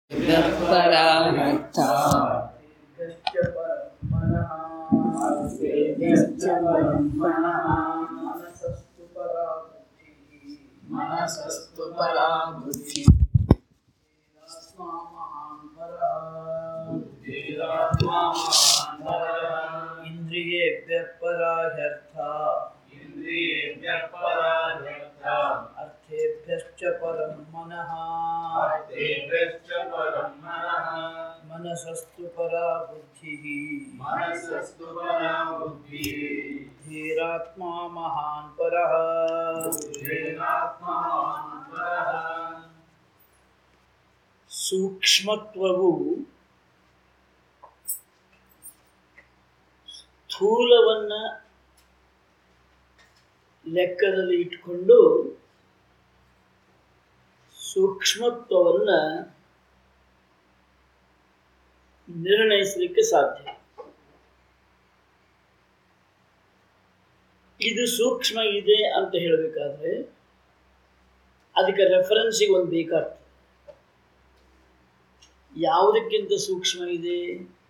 ಪರಾಯತ್ತ ಮನಸ್ಸಸ್ತು ಪರಾ ಬುದ್ಧಿ ಇಂದ್ರಿಯೇಭ್ಯ ಪರಾಹ್ಯರ್ಥ ಅರ್ಥೇಭ್ಯಶ್ಚ ಪರಂ ಮನಃ ಮನಸಸ್ತು ಪರಾ ಬುದ್ಧಿ ಧೀರಾತ್ಮ ಮಹಾನ್ ಪರಃ ಸೂಕ್ಷ್ಮತ್ವವು ಸ್ಥೂಲವನ್ನ ಲೆಕ್ಕದಲ್ಲಿ ಇಟ್ಕೊಂಡು ಸೂಕ್ಷ್ಮತ್ವವನ್ನ ನಿರ್ಣಯಿಸಲಿಕ್ಕೆ ಸಾಧ್ಯ ಇದು ಸೂಕ್ಷ್ಮ ಇದೆ ಅಂತ ಹೇಳಬೇಕಾದ್ರೆ ಅದಕ್ಕೆ ರೆಫರೆನ್ಸಿಗೆ ಒಂದು ಬೇಕಾಗ್ತದೆ ಯಾವುದಕ್ಕಿಂತ ಸೂಕ್ಷ್ಮ ಇದೆ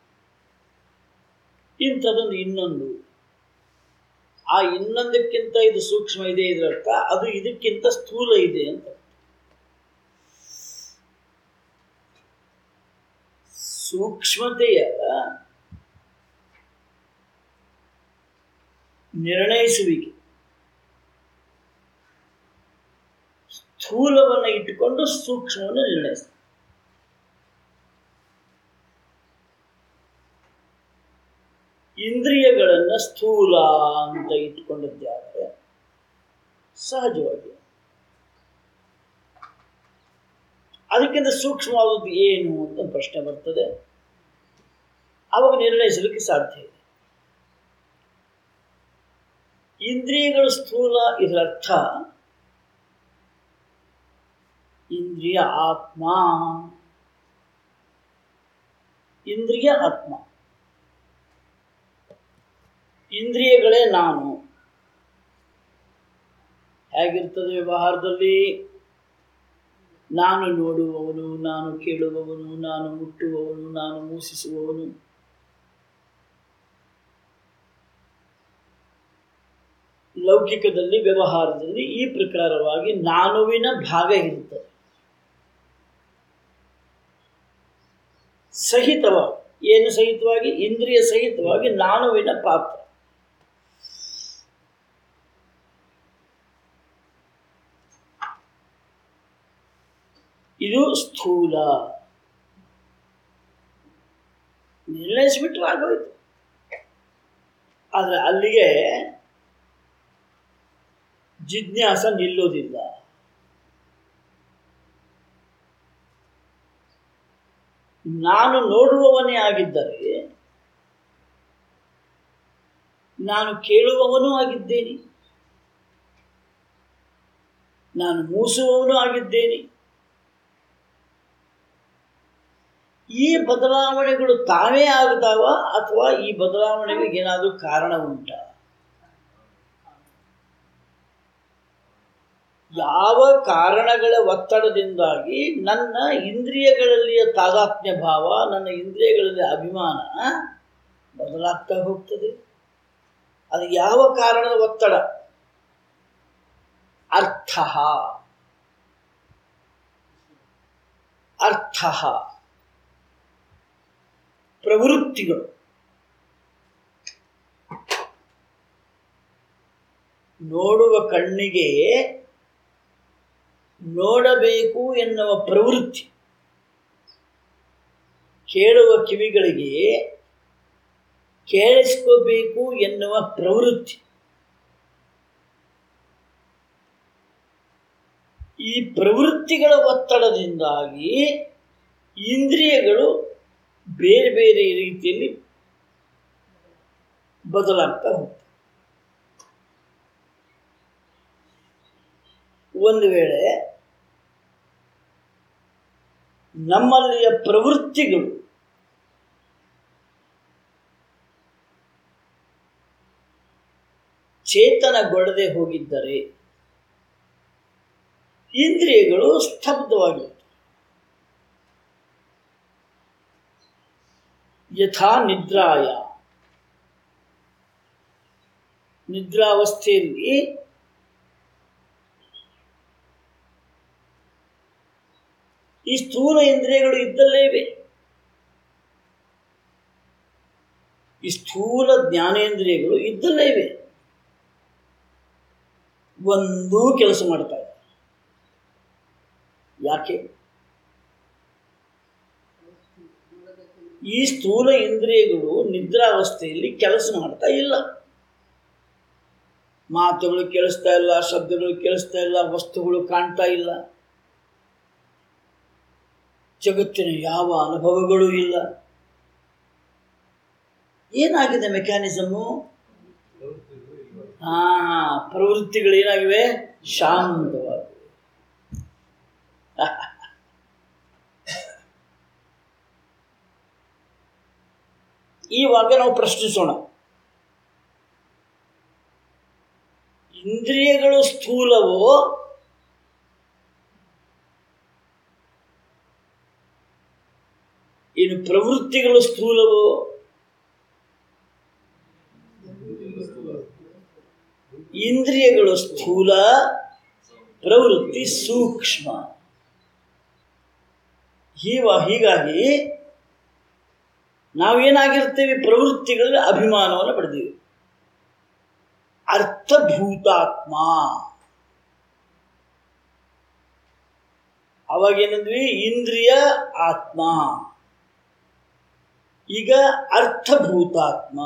ಇಂಥದ್ದೊಂದು ಇನ್ನೊಂದು ಆ ಇನ್ನೊಂದಕ್ಕಿಂತ ಇದು ಸೂಕ್ಷ್ಮ ಇದೆ ಇದರರ್ಥ ಅದು ಇದಕ್ಕಿಂತ ಸ್ಥೂಲ ಇದೆ ಅಂತ ಸೂಕ್ಷ್ಮತೆಯ ನಿರ್ಣಯಿಸುವಿಕೆ ಸ್ಥೂಲವನ್ನು ಇಟ್ಟುಕೊಂಡು ಸೂಕ್ಷ್ಮವನ್ನು ನಿರ್ಣಯಿಸ ಇಂದ್ರಿಯಗಳನ್ನು ಸ್ಥೂಲ ಅಂತ ಇಟ್ಕೊಂಡಿದ್ದಾದರೆ ಸಹಜವಾಗಿ ಅದಕ್ಕಿಂತ ಸೂಕ್ಷ್ಮವಾದದ್ದು ಏನು ಅಂತ ಪ್ರಶ್ನೆ ಬರ್ತದೆ ಆವಾಗ ನಿರ್ಣಯಿಸಲಿಕ್ಕೆ ಸಾಧ್ಯ ಇದೆ ಇಂದ್ರಿಯಗಳು ಸ್ಥೂಲ ಇದರರ್ಥ ಇಂದ್ರಿಯ ಆತ್ಮ ಇಂದ್ರಿಯ ಆತ್ಮ ಇಂದ್ರಿಯಗಳೇ ನಾನು ಹೇಗಿರ್ತದೆ ವ್ಯವಹಾರದಲ್ಲಿ ನಾನು ನೋಡುವವನು ನಾನು ಕೇಳುವವನು ನಾನು ಮುಟ್ಟುವವನು ನಾನು ಮೂಸಿಸುವವನು ಲೌಕಿಕದಲ್ಲಿ ವ್ಯವಹಾರದಲ್ಲಿ ಈ ಪ್ರಕಾರವಾಗಿ ನಾನುವಿನ ಭಾಗ ಇರುತ್ತದೆ ಸಹಿತವಾಗಿ ಏನು ಸಹಿತವಾಗಿ ಇಂದ್ರಿಯ ಸಹಿತವಾಗಿ ನಾನುವಿನ ಪಾತ್ರ ಇದು ಸ್ಥೂಲ ನಿರ್ಣಯಿಸಿಬಿಟ್ರೆ ಆಗೋಯ್ತು ಆದರೆ ಅಲ್ಲಿಗೆ ಜಿಜ್ಞಾಸ ನಿಲ್ಲೋದಿಲ್ಲ ನಾನು ನೋಡುವವನೇ ಆಗಿದ್ದರೆ ನಾನು ಕೇಳುವವನೂ ಆಗಿದ್ದೇನೆ ನಾನು ಮೂಸುವವನೂ ಆಗಿದ್ದೇನೆ ಈ ಬದಲಾವಣೆಗಳು ತಾವೇ ಆಗ್ತಾವ ಅಥವಾ ಈ ಬದಲಾವಣೆಗಳಿಗೆ ಏನಾದರೂ ಕಾರಣ ಉಂಟಾ ಯಾವ ಕಾರಣಗಳ ಒತ್ತಡದಿಂದಾಗಿ ನನ್ನ ಇಂದ್ರಿಯಗಳಲ್ಲಿಯ ತಾದಾತ್ಮ್ಯ ಭಾವ ನನ್ನ ಇಂದ್ರಿಯಗಳಲ್ಲಿ ಅಭಿಮಾನ ಬದಲಾಗ್ತಾ ಹೋಗ್ತದೆ ಅದು ಯಾವ ಕಾರಣದ ಒತ್ತಡ ಅರ್ಥ ಅರ್ಥ ಪ್ರವೃತ್ತಿಗಳು ನೋಡುವ ಕಣ್ಣಿಗೆ ನೋಡಬೇಕು ಎನ್ನುವ ಪ್ರವೃತ್ತಿ ಕೇಳುವ ಕಿವಿಗಳಿಗೆ ಕೇಳಿಸ್ಕೋಬೇಕು ಎನ್ನುವ ಪ್ರವೃತ್ತಿ ಈ ಪ್ರವೃತ್ತಿಗಳ ಒತ್ತಡದಿಂದಾಗಿ ಇಂದ್ರಿಯಗಳು ಬೇರೆ ಬೇರೆ ರೀತಿಯಲ್ಲಿ ಬದಲಾಗ್ತಾ ಹೋಗ್ತವೆ ಒಂದು ವೇಳೆ ನಮ್ಮಲ್ಲಿಯ ಪ್ರವೃತ್ತಿಗಳು ಚೇತನಗೊಳ್ಳದೆ ಹೋಗಿದ್ದರೆ ಇಂದ್ರಿಯಗಳು ಸ್ತಬ್ಧವಾಗಿರ್ತವೆ ಯಥಾ ನಿದ್ರಾಯ ನಿದ್ರಾವಸ್ಥೆಯಲ್ಲಿ ಈ ಸ್ಥೂಲ ಇಂದ್ರಿಯಗಳು ಇದ್ದಲ್ಲೇ ಇವೆ ಈ ಸ್ಥೂಲ ಜ್ಞಾನೇಂದ್ರಿಯಗಳು ಇದ್ದಲ್ಲೇ ಇವೆ ಒಂದೂ ಕೆಲಸ ಮಾಡ್ತಾ ಇಲ್ಲ ಯಾಕೆ ಈ ಸ್ಥೂಲ ಇಂದ್ರಿಯಗಳು ನಿದ್ರಾವಸ್ಥೆಯಲ್ಲಿ ಕೆಲಸ ಮಾಡ್ತಾ ಇಲ್ಲ ಮಾತುಗಳು ಕೇಳಿಸ್ತಾ ಇಲ್ಲ ಶಬ್ದಗಳು ಕೇಳಿಸ್ತಾ ಇಲ್ಲ ವಸ್ತುಗಳು ಕಾಣ್ತಾ ಇಲ್ಲ ಜಗತ್ತಿನ ಯಾವ ಅನುಭವಗಳೂ ಇಲ್ಲ ಏನಾಗಿದೆ ಮೆಕ್ಯಾನಿಸಮು ಹಾ ಪ್ರವೃತ್ತಿಗಳು ಏನಾಗಿವೆ ಶಾಂತವಾಗಿವೆ ಈವಾಗ ನಾವು ಪ್ರಶ್ನಿಸೋಣ ಇಂದ್ರಿಯಗಳು ಸ್ಥೂಲವೋ ಇನ್ನು ಪ್ರವೃತ್ತಿಗಳು ಸ್ಥೂಲವೋ ಇಂದ್ರಿಯಗಳು ಸ್ಥೂಲ ಪ್ರವೃತ್ತಿ ಸೂಕ್ಷ್ಮ ಹೀವ ಹೀಗಾಗಿ ನಾವೇನಾಗಿರ್ತೇವೆ ಪ್ರವೃತ್ತಿಗಳಲ್ಲಿ ಅಭಿಮಾನವನ್ನು ಪಡೆದೀವಿ ಅರ್ಥಭೂತಾತ್ಮ ಅವಾಗೇನಂದ್ವಿ ಇಂದ್ರಿಯ ಆತ್ಮ ಈಗ ಅರ್ಥಭೂತಾತ್ಮ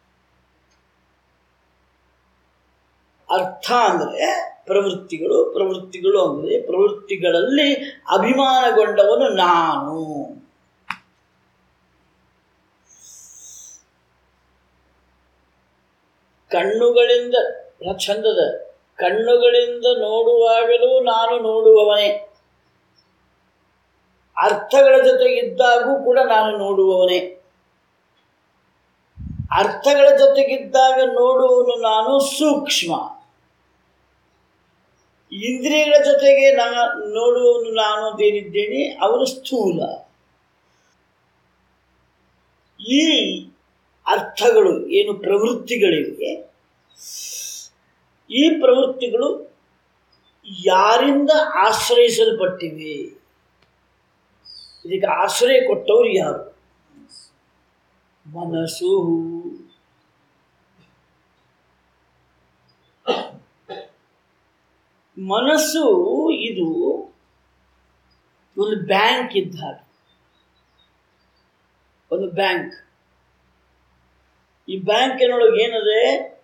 ಅರ್ಥ ಅಂದರೆ ಪ್ರವೃತ್ತಿಗಳು ಪ್ರವೃತ್ತಿಗಳು ಅಂದರೆ ಪ್ರವೃತ್ತಿಗಳಲ್ಲಿ ಅಭಿಮಾನಗೊಂಡವನು ನಾನು ಕಣ್ಣುಗಳಿಂದ ಬಹಳ ಚಂದದ ಕಣ್ಣುಗಳಿಂದ ನೋಡುವಾಗಲೂ ನಾನು ನೋಡುವವನೇ ಅರ್ಥಗಳ ಜೊತೆ ಇದ್ದಾಗೂ ಕೂಡ ನಾನು ನೋಡುವವನೇ ಅರ್ಥಗಳ ಜೊತೆಗಿದ್ದಾಗ ನೋಡುವವನು ನಾನು ಸೂಕ್ಷ್ಮ ಇಂದ್ರಿಯಗಳ ಜೊತೆಗೆ ನಾ ನೋಡುವವನು ನಾನು ಅಂತೇನಿದ್ದೇನೆ ಅವನು ಸ್ಥೂಲ ಈ ಅರ್ಥಗಳು ಏನು ಪ್ರವೃತ್ತಿಗಳಿವೆ ಈ ಪ್ರವೃತ್ತಿಗಳು ಯಾರಿಂದ ಆಶ್ರಯಿಸಲ್ಪಟ್ಟಿವೆ ಇದಕ್ಕೆ ಆಶ್ರಯ ಕೊಟ್ಟವರು ಯಾರು ಮನಸ್ಸು ಮನಸ್ಸು ಇದು ಒಂದು ಬ್ಯಾಂಕ್ ಇದ್ದ ಹಾಗೆ ಒಂದು ಬ್ಯಾಂಕ್ ಈ ಬ್ಯಾಂಕಿನೊಳಗೆ ಏನದೆ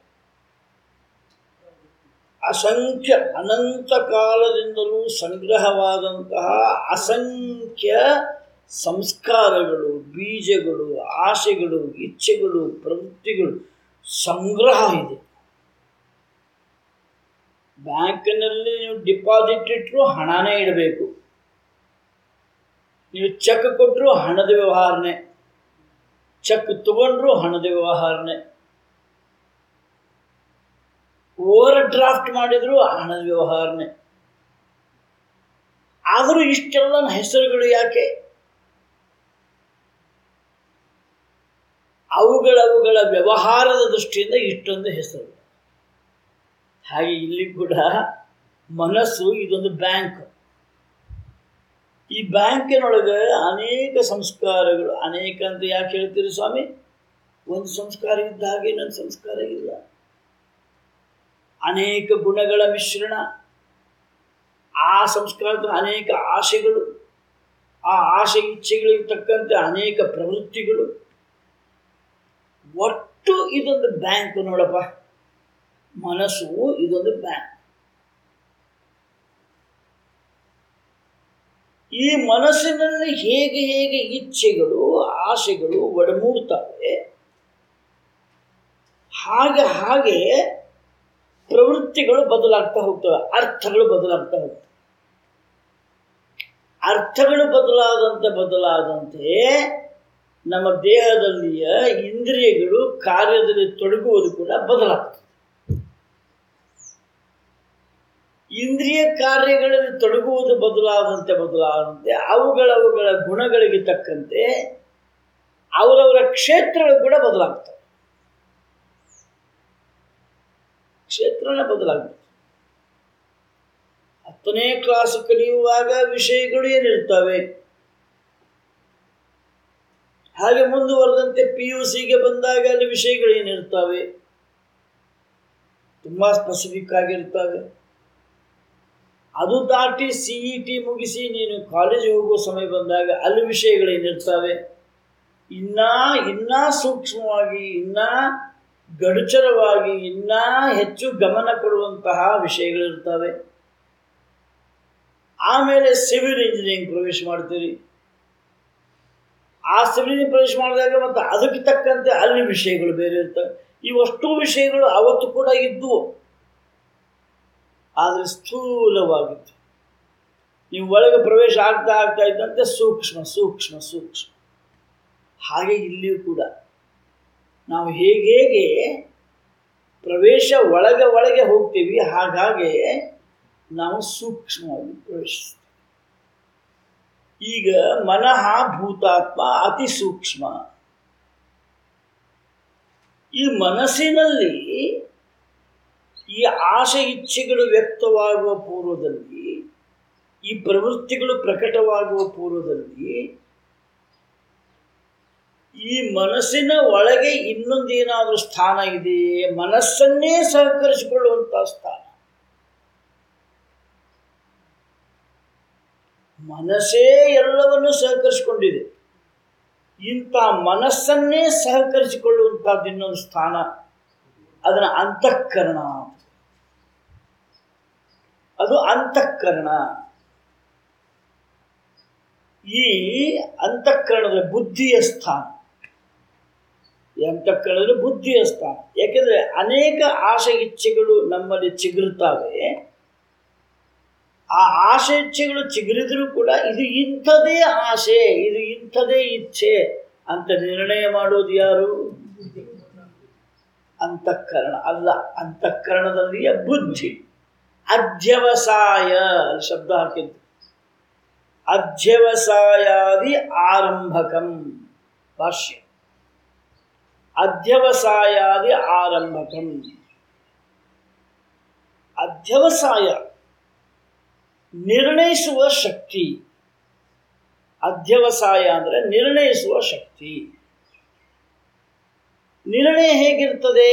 ಅಸಂಖ್ಯ ಅನಂತ ಕಾಲದಿಂದಲೂ ಸಂಗ್ರಹವಾದಂತಹ ಅಸಂಖ್ಯ ಸಂಸ್ಕಾರಗಳು ಬೀಜಗಳು ಆಸೆಗಳು ಇಚ್ಛೆಗಳು ಪ್ರವೃತ್ತಿಗಳು ಸಂಗ್ರಹ ಇದೆ ಬ್ಯಾಂಕಿನಲ್ಲಿ ನೀವು ಡಿಪಾಸಿಟ್ ಇಟ್ಟರು ಹಣನೇ ಇಡಬೇಕು ನೀವು ಚೆಕ್ ಕೊಟ್ಟರು ಹಣದ ವ್ಯವಹಾರನೆ ಚೆಕ್ ತಗೊಂಡ್ರು ಹಣದ ವ್ಯವಹಾರನೆ ಓವರ್ ಡ್ರಾಫ್ಟ್ ಮಾಡಿದ್ರು ಹಣದ ವ್ಯವಹಾರನೆ ಆದರೂ ಇಷ್ಟೆಲ್ಲ ಹೆಸರುಗಳು ಯಾಕೆ ಅವುಗಳವುಗಳ ವ್ಯವಹಾರದ ದೃಷ್ಟಿಯಿಂದ ಇಷ್ಟೊಂದು ಹೆಸರು ಹಾಗೆ ಇಲ್ಲಿ ಕೂಡ ಮನಸ್ಸು ಇದೊಂದು ಬ್ಯಾಂಕ್ ಈ ಬ್ಯಾಂಕಿನೊಳಗೆ ಅನೇಕ ಸಂಸ್ಕಾರಗಳು ಅನೇಕ ಅಂತ ಯಾಕೆ ಹೇಳ್ತೀರಿ ಸ್ವಾಮಿ ಒಂದು ಸಂಸ್ಕಾರ ಇದ್ದ ಹಾಗೆ ಇನ್ನೊಂದು ಸಂಸ್ಕಾರ ಇಲ್ಲ ಅನೇಕ ಗುಣಗಳ ಮಿಶ್ರಣ ಆ ಸಂಸ್ಕಾರದ ಅನೇಕ ಆಸೆಗಳು ಆ ಆಸೆ ಇಚ್ಛೆಗಳಿಗೆ ತಕ್ಕಂತೆ ಅನೇಕ ಪ್ರವೃತ್ತಿಗಳು ಒಟ್ಟು ಇದೊಂದು ಬ್ಯಾಂಕ್ ನೋಡಪ್ಪ ಮನಸ್ಸು ಇದೊಂದು ಬ್ಯಾಂಕ್ ಈ ಮನಸ್ಸಿನಲ್ಲಿ ಹೇಗೆ ಹೇಗೆ ಇಚ್ಛೆಗಳು ಆಸೆಗಳು ಒಡಮೂಡ್ತವೆ ಹಾಗೆ ಹಾಗೆ ಪ್ರವೃತ್ತಿಗಳು ಬದಲಾಗ್ತಾ ಹೋಗ್ತವೆ ಅರ್ಥಗಳು ಬದಲಾಗ್ತಾ ಹೋಗ್ತವೆ ಅರ್ಥಗಳು ಬದಲಾದಂತೆ ಬದಲಾದಂತೆ ನಮ್ಮ ದೇಹದಲ್ಲಿಯ ಇಂದ್ರಿಯಗಳು ಕಾರ್ಯದಲ್ಲಿ ತೊಡಗುವುದು ಕೂಡ ಬದಲಾಗ್ತದೆ ಇಂದ್ರಿಯ ಕಾರ್ಯಗಳಲ್ಲಿ ತೊಡಗುವುದು ಬದಲಾದಂತೆ ಬದಲಾದಂತೆ ಅವುಗಳವುಗಳ ಗುಣಗಳಿಗೆ ತಕ್ಕಂತೆ ಅವರವರ ಕ್ಷೇತ್ರಗಳು ಕೂಡ ಬದಲಾಗ್ತವೆ ಕ್ಷೇತ್ರನೇ ಬದಲಾಗ್ತದೆ ಹತ್ತನೇ ಕ್ಲಾಸ್ ಕಲಿಯುವಾಗ ವಿಷಯಗಳು ಏನಿರ್ತವೆ ಹಾಗೆ ಮುಂದುವರೆದಂತೆ ಪಿ ಯು ಸಿಗೆ ಬಂದಾಗ ಅಲ್ಲಿ ವಿಷಯಗಳು ಏನಿರ್ತವೆ ತುಂಬ ಸ್ಪೆಸಿಫಿಕ್ ಆಗಿರ್ತವೆ ಅದು ದಾಟಿ ಸಿ ಇ ಟಿ ಮುಗಿಸಿ ನೀನು ಕಾಲೇಜಿಗೆ ಹೋಗುವ ಸಮಯ ಬಂದಾಗ ಅಲ್ಲಿ ವಿಷಯಗಳೇನಿರ್ತವೆ ಇನ್ನ ಇನ್ನ ಸೂಕ್ಷ್ಮವಾಗಿ ಇನ್ನ ಗಡುಚರವಾಗಿ ಇನ್ನ ಹೆಚ್ಚು ಗಮನ ಕೊಡುವಂತಹ ವಿಷಯಗಳಿರ್ತವೆ ಆಮೇಲೆ ಸಿವಿಲ್ ಇಂಜಿನಿಯರಿಂಗ್ ಪ್ರವೇಶ ಮಾಡ್ತೀರಿ ಆ ಸಿವಿಲ್ ಇಂಜಿನಿಯರಿಂಗ್ ಪ್ರವೇಶ ಮಾಡಿದಾಗ ಮತ್ತು ಅದಕ್ಕೆ ತಕ್ಕಂತೆ ಅಲ್ಲಿ ವಿಷಯಗಳು ಬೇರೆ ಇರ್ತವೆ ಇವಷ್ಟು ವಿಷಯಗಳು ಅವತ್ತು ಕೂಡ ಇದ್ದುವು ಆದರೆ ಸ್ಥೂಲವಾಗಿತ್ತು ನೀವು ಒಳಗೆ ಪ್ರವೇಶ ಆಗ್ತಾ ಆಗ್ತಾ ಇದ್ದಂತೆ ಸೂಕ್ಷ್ಮ ಸೂಕ್ಷ್ಮ ಸೂಕ್ಷ್ಮ ಹಾಗೆ ಇಲ್ಲಿಯೂ ಕೂಡ ನಾವು ಹೇಗೆ ಹೇಗೆ ಪ್ರವೇಶ ಒಳಗೆ ಒಳಗೆ ಹೋಗ್ತೀವಿ ಹಾಗಾಗಿ ನಾವು ಸೂಕ್ಷ್ಮವಾಗಿ ಪ್ರವೇಶಿಸ್ತೀವಿ ಈಗ ಮನಃ ಭೂತಾತ್ಮ ಅತಿ ಸೂಕ್ಷ್ಮ ಈ ಮನಸ್ಸಿನಲ್ಲಿ ಈ ಆಸೆ ಇಚ್ಛೆಗಳು ವ್ಯಕ್ತವಾಗುವ ಪೂರ್ವದಲ್ಲಿ ಈ ಪ್ರವೃತ್ತಿಗಳು ಪ್ರಕಟವಾಗುವ ಪೂರ್ವದಲ್ಲಿ ಈ ಮನಸ್ಸಿನ ಒಳಗೆ ಇನ್ನೊಂದೇನಾದರೂ ಸ್ಥಾನ ಇದೆಯೇ ಮನಸ್ಸನ್ನೇ ಸಹಕರಿಸಿಕೊಳ್ಳುವಂತಹ ಸ್ಥಾನ ಮನಸ್ಸೇ ಎಲ್ಲವನ್ನು ಸಹಕರಿಸಿಕೊಂಡಿದೆ ಇಂಥ ಮನಸ್ಸನ್ನೇ ಸಹಕರಿಸಿಕೊಳ್ಳುವಂಥದ್ದು ಇನ್ನೊಂದು ಸ್ಥಾನ ಅದನ್ನ ಅಂತಃಕರಣ ಅದು ಅಂತಃಕರಣ ಈ ಅಂತಃಕರಣದ ಬುದ್ಧಿಯ ಸ್ಥಾನ ಈ ಅಂತಃಕರಣದಲ್ಲಿ ಬುದ್ಧಿಯ ಸ್ಥಾನ ಯಾಕೆಂದ್ರೆ ಅನೇಕ ಆಸೆ ಇಚ್ಛೆಗಳು ನಮ್ಮಲ್ಲಿ ಚಿಗುರುತ್ತವೆ ಆ ಆಸೆ ಇಚ್ಛೆಗಳು ಚಿಗುರಿದರೂ ಕೂಡ ಇದು ಇಂಥದೇ ಆಸೆ ಇದು ಇಂಥದೇ ಇಚ್ಛೆ ಅಂತ ನಿರ್ಣಯ ಮಾಡೋದು ಯಾರು ಅಂತಃಕರಣ ಅಲ್ಲ ಅಂತಃಕರಣದಲ್ಲಿಯ ಬುದ್ಧಿ ಅಧ್ಯವಸಾಯ ಅಲ್ಲಿ ಶಬ್ದ ಹಾಕಿದ್ದು ಅಧ್ಯವಸಾಯಾದಿ ಆರಂಭಕಂ ಭಾಷ್ಯ ಅಧ್ಯವಸಾಯಾದಿ ಆರಂಭಕಂ ಅಧ್ಯವಸಾಯ ನಿರ್ಣಯಿಸುವ ಶಕ್ತಿ ಅಧ್ಯವಸಾಯ ಅಂದರೆ ನಿರ್ಣಯಿಸುವ ಶಕ್ತಿ ನಿರ್ಣಯ ಹೇಗಿರ್ತದೆ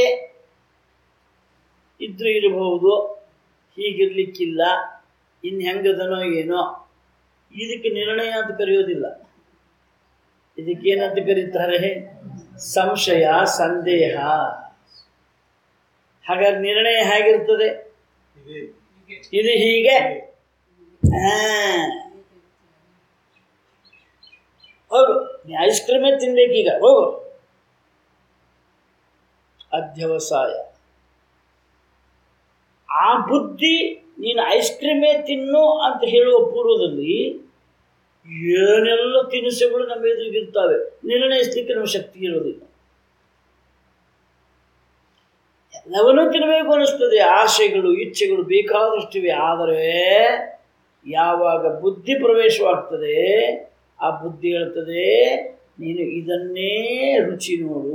ಇದ್ರೂ ಇರಬಹುದು ಹೀಗಿರ್ಲಿಕ್ಕಿಲ್ಲ ಇನ್ನು ಹೆಂಗದನೋ ಏನೋ ಇದಕ್ಕೆ ನಿರ್ಣಯ ಅಂತ ಕರೆಯೋದಿಲ್ಲ ಇದಕ್ಕೇನಂತ ಕರೀತಾರೆ ಸಂಶಯ ಸಂದೇಹ ಹಾಗಾದ್ರೆ ನಿರ್ಣಯ ಹೇಗಿರ್ತದೆ ಇದು ಹೀಗೆ ಆ. ಹೋಗು ನೀ ಐಸ್ ಕ್ರೀಮೇ ತಿನ್ಬೇಕೀಗ ಹೋಗು ಅಧ್ಯವಸಾಯ ಆ ಬುದ್ಧಿ ನೀನು ಐಸ್ ಕ್ರೀಮೇ ತಿನ್ನು ಅಂತ ಹೇಳುವ ಪೂರ್ವದಲ್ಲಿ ಏನೆಲ್ಲ ತಿನಿಸುಗಳು ನಮ್ಮ ಎದುರಿಗಿರ್ತವೆ ನಿರ್ಣಯಿಸ್ಲಿಕ್ಕೆ ನಮ್ಮ ಶಕ್ತಿ ಇರೋದಿಲ್ಲ ಎಲ್ಲವನ್ನೂ ತಿನ್ನಬೇಕು ಅನ್ನಿಸ್ತದೆ ಆಸೆಗಳು ಇಚ್ಛೆಗಳು ಬೇಕಾದಷ್ಟಿವೆ ಆದರೆ ಯಾವಾಗ ಬುದ್ಧಿ ಪ್ರವೇಶವಾಗ್ತದೆ ಆ ಬುದ್ಧಿ ಹೇಳ್ತದೆ ನೀನು ಇದನ್ನೇ ರುಚಿ ನೋಡು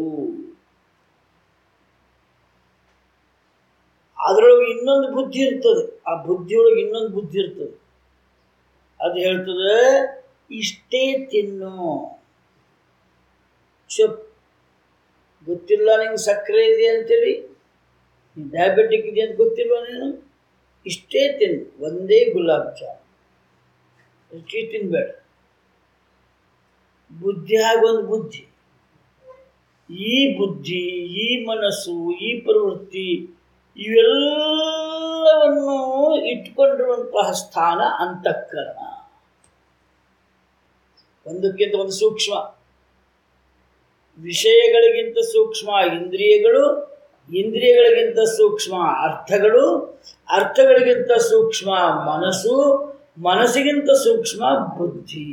ಅದರೊಳಗೆ ಇನ್ನೊಂದು ಬುದ್ಧಿ ಇರ್ತದೆ ಆ ಬುದ್ಧಿಯೊಳಗೆ ಇನ್ನೊಂದು ಬುದ್ಧಿ ಇರ್ತದೆ ಅದು ಹೇಳ್ತದೆ ಇಷ್ಟೇ ತಿನ್ನು ಚುಪ್ ಗೊತ್ತಿಲ್ಲ ನಿಂಗೆ ಸಕ್ಕರೆ ಇದೆ ಅಂತೇಳಿ ಡಯಾಬಿಟಿಕ್ ಇದೆ ಅಂತ ಗೊತ್ತಿಲ್ವ ನೀನು ಇಷ್ಟೇ ತಿನ್ನು ಒಂದೇ ಗುಲಾಬ್ ಜಾಮ್ ಇಷ್ಟೇ ತಿನ್ಬೇಡ ಬುದ್ಧಿ ಆಗೊಂದು ಬುದ್ಧಿ ಈ ಬುದ್ಧಿ ಈ ಮನಸ್ಸು ಈ ಪ್ರವೃತ್ತಿ ಇವೆಲ್ಲವನ್ನು ಇಟ್ಕೊಂಡಿರುವಂತಹ ಸ್ಥಾನ ಅಂತಃಕರಣ ಒಂದಕ್ಕಿಂತ ಒಂದು ಸೂಕ್ಷ್ಮ ವಿಷಯಗಳಿಗಿಂತ ಸೂಕ್ಷ್ಮ ಇಂದ್ರಿಯಗಳು ಇಂದ್ರಿಯಗಳಿಗಿಂತ ಸೂಕ್ಷ್ಮ ಅರ್ಥಗಳು ಅರ್ಥಗಳಿಗಿಂತ ಸೂಕ್ಷ್ಮ ಮನಸ್ಸು ಮನಸ್ಸಿಗಿಂತ ಸೂಕ್ಷ್ಮ ಬುದ್ಧಿ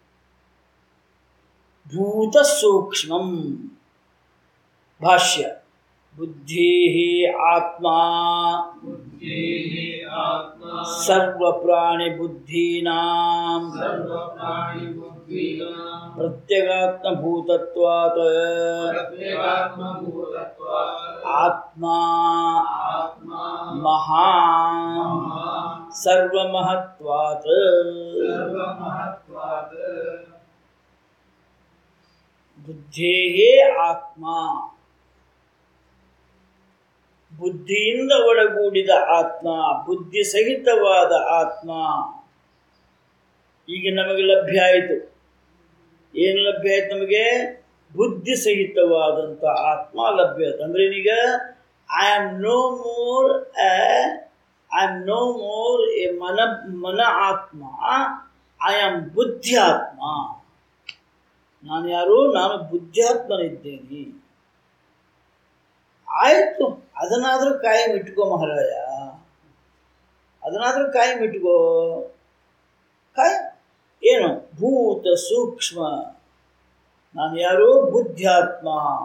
ಭೂತ ಸೂಕ್ಷ್ಮಂ ಭಾಷ್ಯ ಬುದ್ಧಿ ಆತ್ಮ ಸರ್ವ ಪ್ರಾಣಿ ಬುದ್ಧೀನಾಂ ಸರ್ವಪ್ರಾಣಿಬುದ್ಧೀನಾಂ बुद्धीनां प्रत्यगात्मभूतत्वात् प्रत्यगात्मभूतत्वात् आत्मा आत्मा महान् सर्वमहत्वात् सर्वमहत्वात् ಬುದ್ಧೇಹೇ ಆತ್ಮ ಬುದ್ಧಿಯಿಂದ ಒಳಗೂಡಿದ ಆತ್ಮ ಬುದ್ಧಿ ಸಹಿತವಾದ ಆತ್ಮ ಈಗ ನಮಗೆ ಲಭ್ಯ ಆಯಿತು ಏನು ಲಭ್ಯ ಆಯ್ತು ನಮಗೆ ಬುದ್ಧಿ ಸಹಿತವಾದಂಥ ಆತ್ಮ ಲಭ್ಯ ಆಯ್ತು ಅಂದ್ರೆ ಏನೀಗ I am no more I am no more ಎ ಮನ ಮನ ಆತ್ಮ ಐ ಆಮ್ ಬುದ್ಧಿ ಆತ್ಮ ನಾನು ಯಾರು ನಾನು ಬುದ್ಧಾತ್ಮನಿದ್ದೇನೆ ಆಯ್ತು ಅದನ್ನಾದರೂ ಕಾಯಂ ಇಟ್ಕೋ ಮಹಾರಾಯ ಅದನ್ನಾದರೂ ಕಾಯಂ ಇಟ್ಕೋ ಕಾಯಂ ಏನು ಭೂತ ಸೂಕ್ಷ್ಮ ನಾನು ಯಾರು ಬುದ್ಧಾತ್ಮ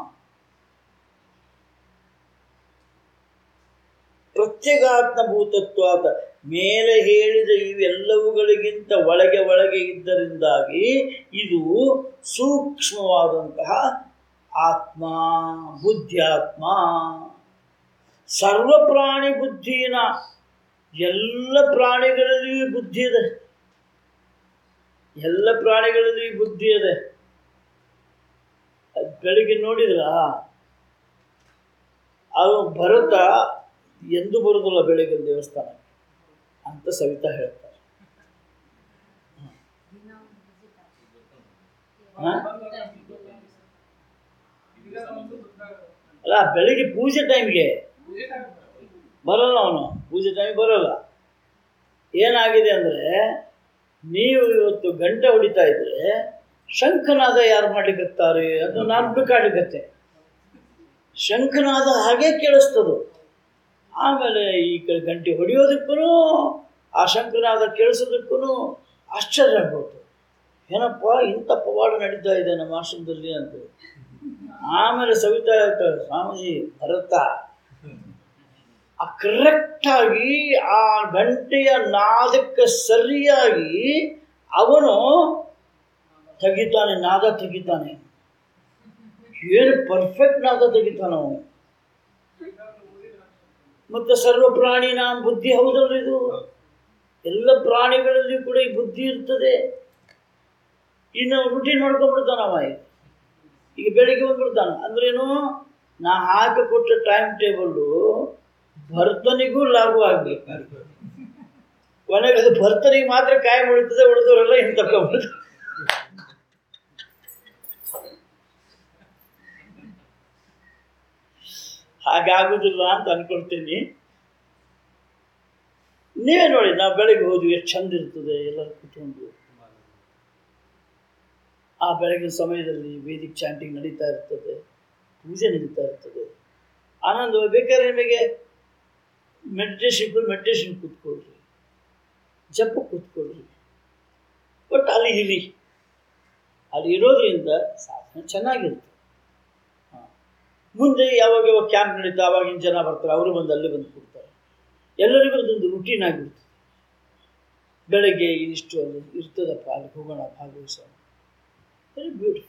ಪ್ರತ್ಯೇಗಾತ್ಮ ಭೂತತ್ವಾತ ಮೇಲೆ ಹೇಳಿದ ಇವೆಲ್ಲವುಗಳಿಗಿಂತ ಒಳಗೆ ಒಳಗೆ ಇದ್ದರಿಂದಾಗಿ ಇದು ಸೂಕ್ಷ್ಮವಾದಂತಹ ಆತ್ಮ ಬುದ್ಧಾತ್ಮ ಸರ್ವ ಪ್ರಾಣಿ ಬುದ್ಧಿನ ಎಲ್ಲ ಪ್ರಾಣಿಗಳಲ್ಲಿಯೂ ಬುದ್ಧಿ ಇದೆ ಎಲ್ಲ ಪ್ರಾಣಿಗಳಲ್ಲಿ ಬುದ್ಧಿ ಇದೆ ಅದ್ ಬೆಳಿಗ್ಗೆ ನೋಡಿದ್ರ ಅದು ಭರತ ಎಂದು ಬರುದಿಲ್ಲ ಬೆಳಿಗ್ಗೆ ದೇವಸ್ಥಾನ ಅಂತ ಸವಿತಾ ಹೇಳ್ತಾರೆ ಹ? ಅಲ್ಲ ಬೆಳಿಗ್ಗೆ ಪೂಜೆ ಟೈಮ್ಗೆ ಬರಲ್ಲ ಅವನು ಪೂಜೆ ಟೈಮ್ ಬರಲ್ಲ ಏನಾಗಿದೆ ಅಂದರೆ ನೀವು ಇವತ್ತು ಗಂಟೆ ಹೊಡಿತಾ ಇದ್ರೆ ಶಂಖನಾದ ಯಾರು ಮಾಡ್ಲಿಕ್ಕತ್ತಾರೆ ಅದು ನಾನು ಹುಡುಕಾಡ್ಲಿಕ್ಕತ್ತೆ ಶಂಖನಾದ ಹಾಗೆ ಕೇಳಿಸ್ತದು ಆಮೇಲೆ ಈ ಕ- ಗಂಟೆ ಹೊಡೆಯೋದಕ್ಕೂ ಆ ಶಂಖನಾದ ಕೇಳಿಸೋದಕ್ಕೂ ಆಶ್ಚರ್ಯ ಆಗ್ಬೋದು ಏನಪ್ಪ ಇಂಥ ಪವಾಡ ನಡೀತಾ ಇದೆ ನಮ್ಮ ಆಶ್ರಮದಲ್ಲಿ ಅಂತ ಆಮೇಲೆ ಸವಿತಾ ಹೇಳ್ತಾಳೆ ಸ್ವಾಮೀಜಿ ಭರತ ಆ ಕರೆಕ್ಟಾಗಿ ಆ ಗಂಟೆಯ ನಾದಕ್ಕೆ ಸರಿಯಾಗಿ ಅವನು ತೆಗಿತಾನೆ ನಾದ ತೆಗಿತಾನೆ ಏನು ಪರ್ಫೆಕ್ಟ್ ನಾದ ತೆಗಿತಾನೆ ಅವನು ಮತ್ತೆ ಸರ್ವ ಪ್ರಾಣಿ ನಾಂ ಬುದ್ಧಿ ಹೌದಲ್ಲ ಇದು ಎಲ್ಲ ಪ್ರಾಣಿಗಳಲ್ಲಿ ಕೂಡ ಈ ಬುದ್ಧಿ ಇರ್ತದೆ ಇನ್ನು ರುಟೀನ್ ಮಾಡ್ಕೊಂಡ್ಬಿಡ್ತಾನ ಅವ ಈಗ ಈಗ ಬೆಳಿಗ್ಗೆ ಬಂದ್ಬಿಡ್ತಾನ ಅಂದ್ರೇನು ನಾ ಹಾಕಿ ಕೊಟ್ಟ ಟೈಮ್ ಟೇಬಲ್ಲು ಭರ್ತನಿಗೂ ಲಾಭ ಆಗ್ಬೇಕು ಕೊನೆಗೆ ಅದು ಭರ್ತನಿಗೆ ಮಾತ್ರ ಕಾಯಿ ಉಳಿತದೆ ಉಳಿದವರೆಲ್ಲ ಹಿಂಗೆ ತಕೊಂಡ್ಬಿಡ್ತಾರೆ ಹಾಗಾಗುದಿಲ್ಲ ಅಂತ ಅನ್ಕೊಳ್ತೀನಿ ನೀವೇ ನೋಡಿ ನಾವು ಬೆಳಗ್ಗೆ ಹೋದ್ವಿ ಎಷ್ಟು ಚಂದ ಇರ್ತದೆ ಎಲ್ಲರೂ ಕೂತ್ಕೊಂಡು ಆ ಬೆಳಗಿನ ಸಮಯದಲ್ಲಿ ವೇದಿಕ್ ಚಾಂಟಿಂಗ್ ನಡೀತಾ ಇರ್ತದೆ ಪೂಜೆ ನಡೀತಾ ಇರ್ತದೆ ಆನಂದ ಬೇಕಾದ್ರೆ ನಿಮಗೆ ಮೆಡಿಟೇಷನ್ ಮೆಡಿಟೇಷನ್ ಕೂತ್ಕೊಳ್ರಿ ಜಪ ಕೂತ್ಕೊಳ್ರಿ ಬಟ್ ಅಲ್ಲಿ ಇರಿ ಅಲ್ಲಿ ಇರೋದ್ರಿಂದ ಸಾಧನೆ ಚೆನ್ನಾಗಿರುತ್ತೆ ಹಾ. ಮುಂದೆ ಯಾವಾಗ ಯಾವಾಗ ಕ್ಯಾಂಪ್ ನಡೀತಾ ಅವಾಗಿನ ಜನ ಬರ್ತಾರೆ ಅವರು ಬಂದು ಅಲ್ಲಿ ಬಂದು ಕೂಡ್ತಾರೆ ಎಲ್ಲರಿಗೂ ಅದೊಂದು ರುಟೀನ್ ಆಗಿಬಿಡ್ತದೆ ಬೆಳಗ್ಗೆ ಇದಿಷ್ಟು ಅಲ್ಲಿ ಇರ್ತದಪ್ಪ ಅಲ್ಲಿ ಹೋಗೋಣ ಭಾಗವಹಿಸೋಣ ವೆರಿ ಬ್ಯೂಟಿಫುಲ್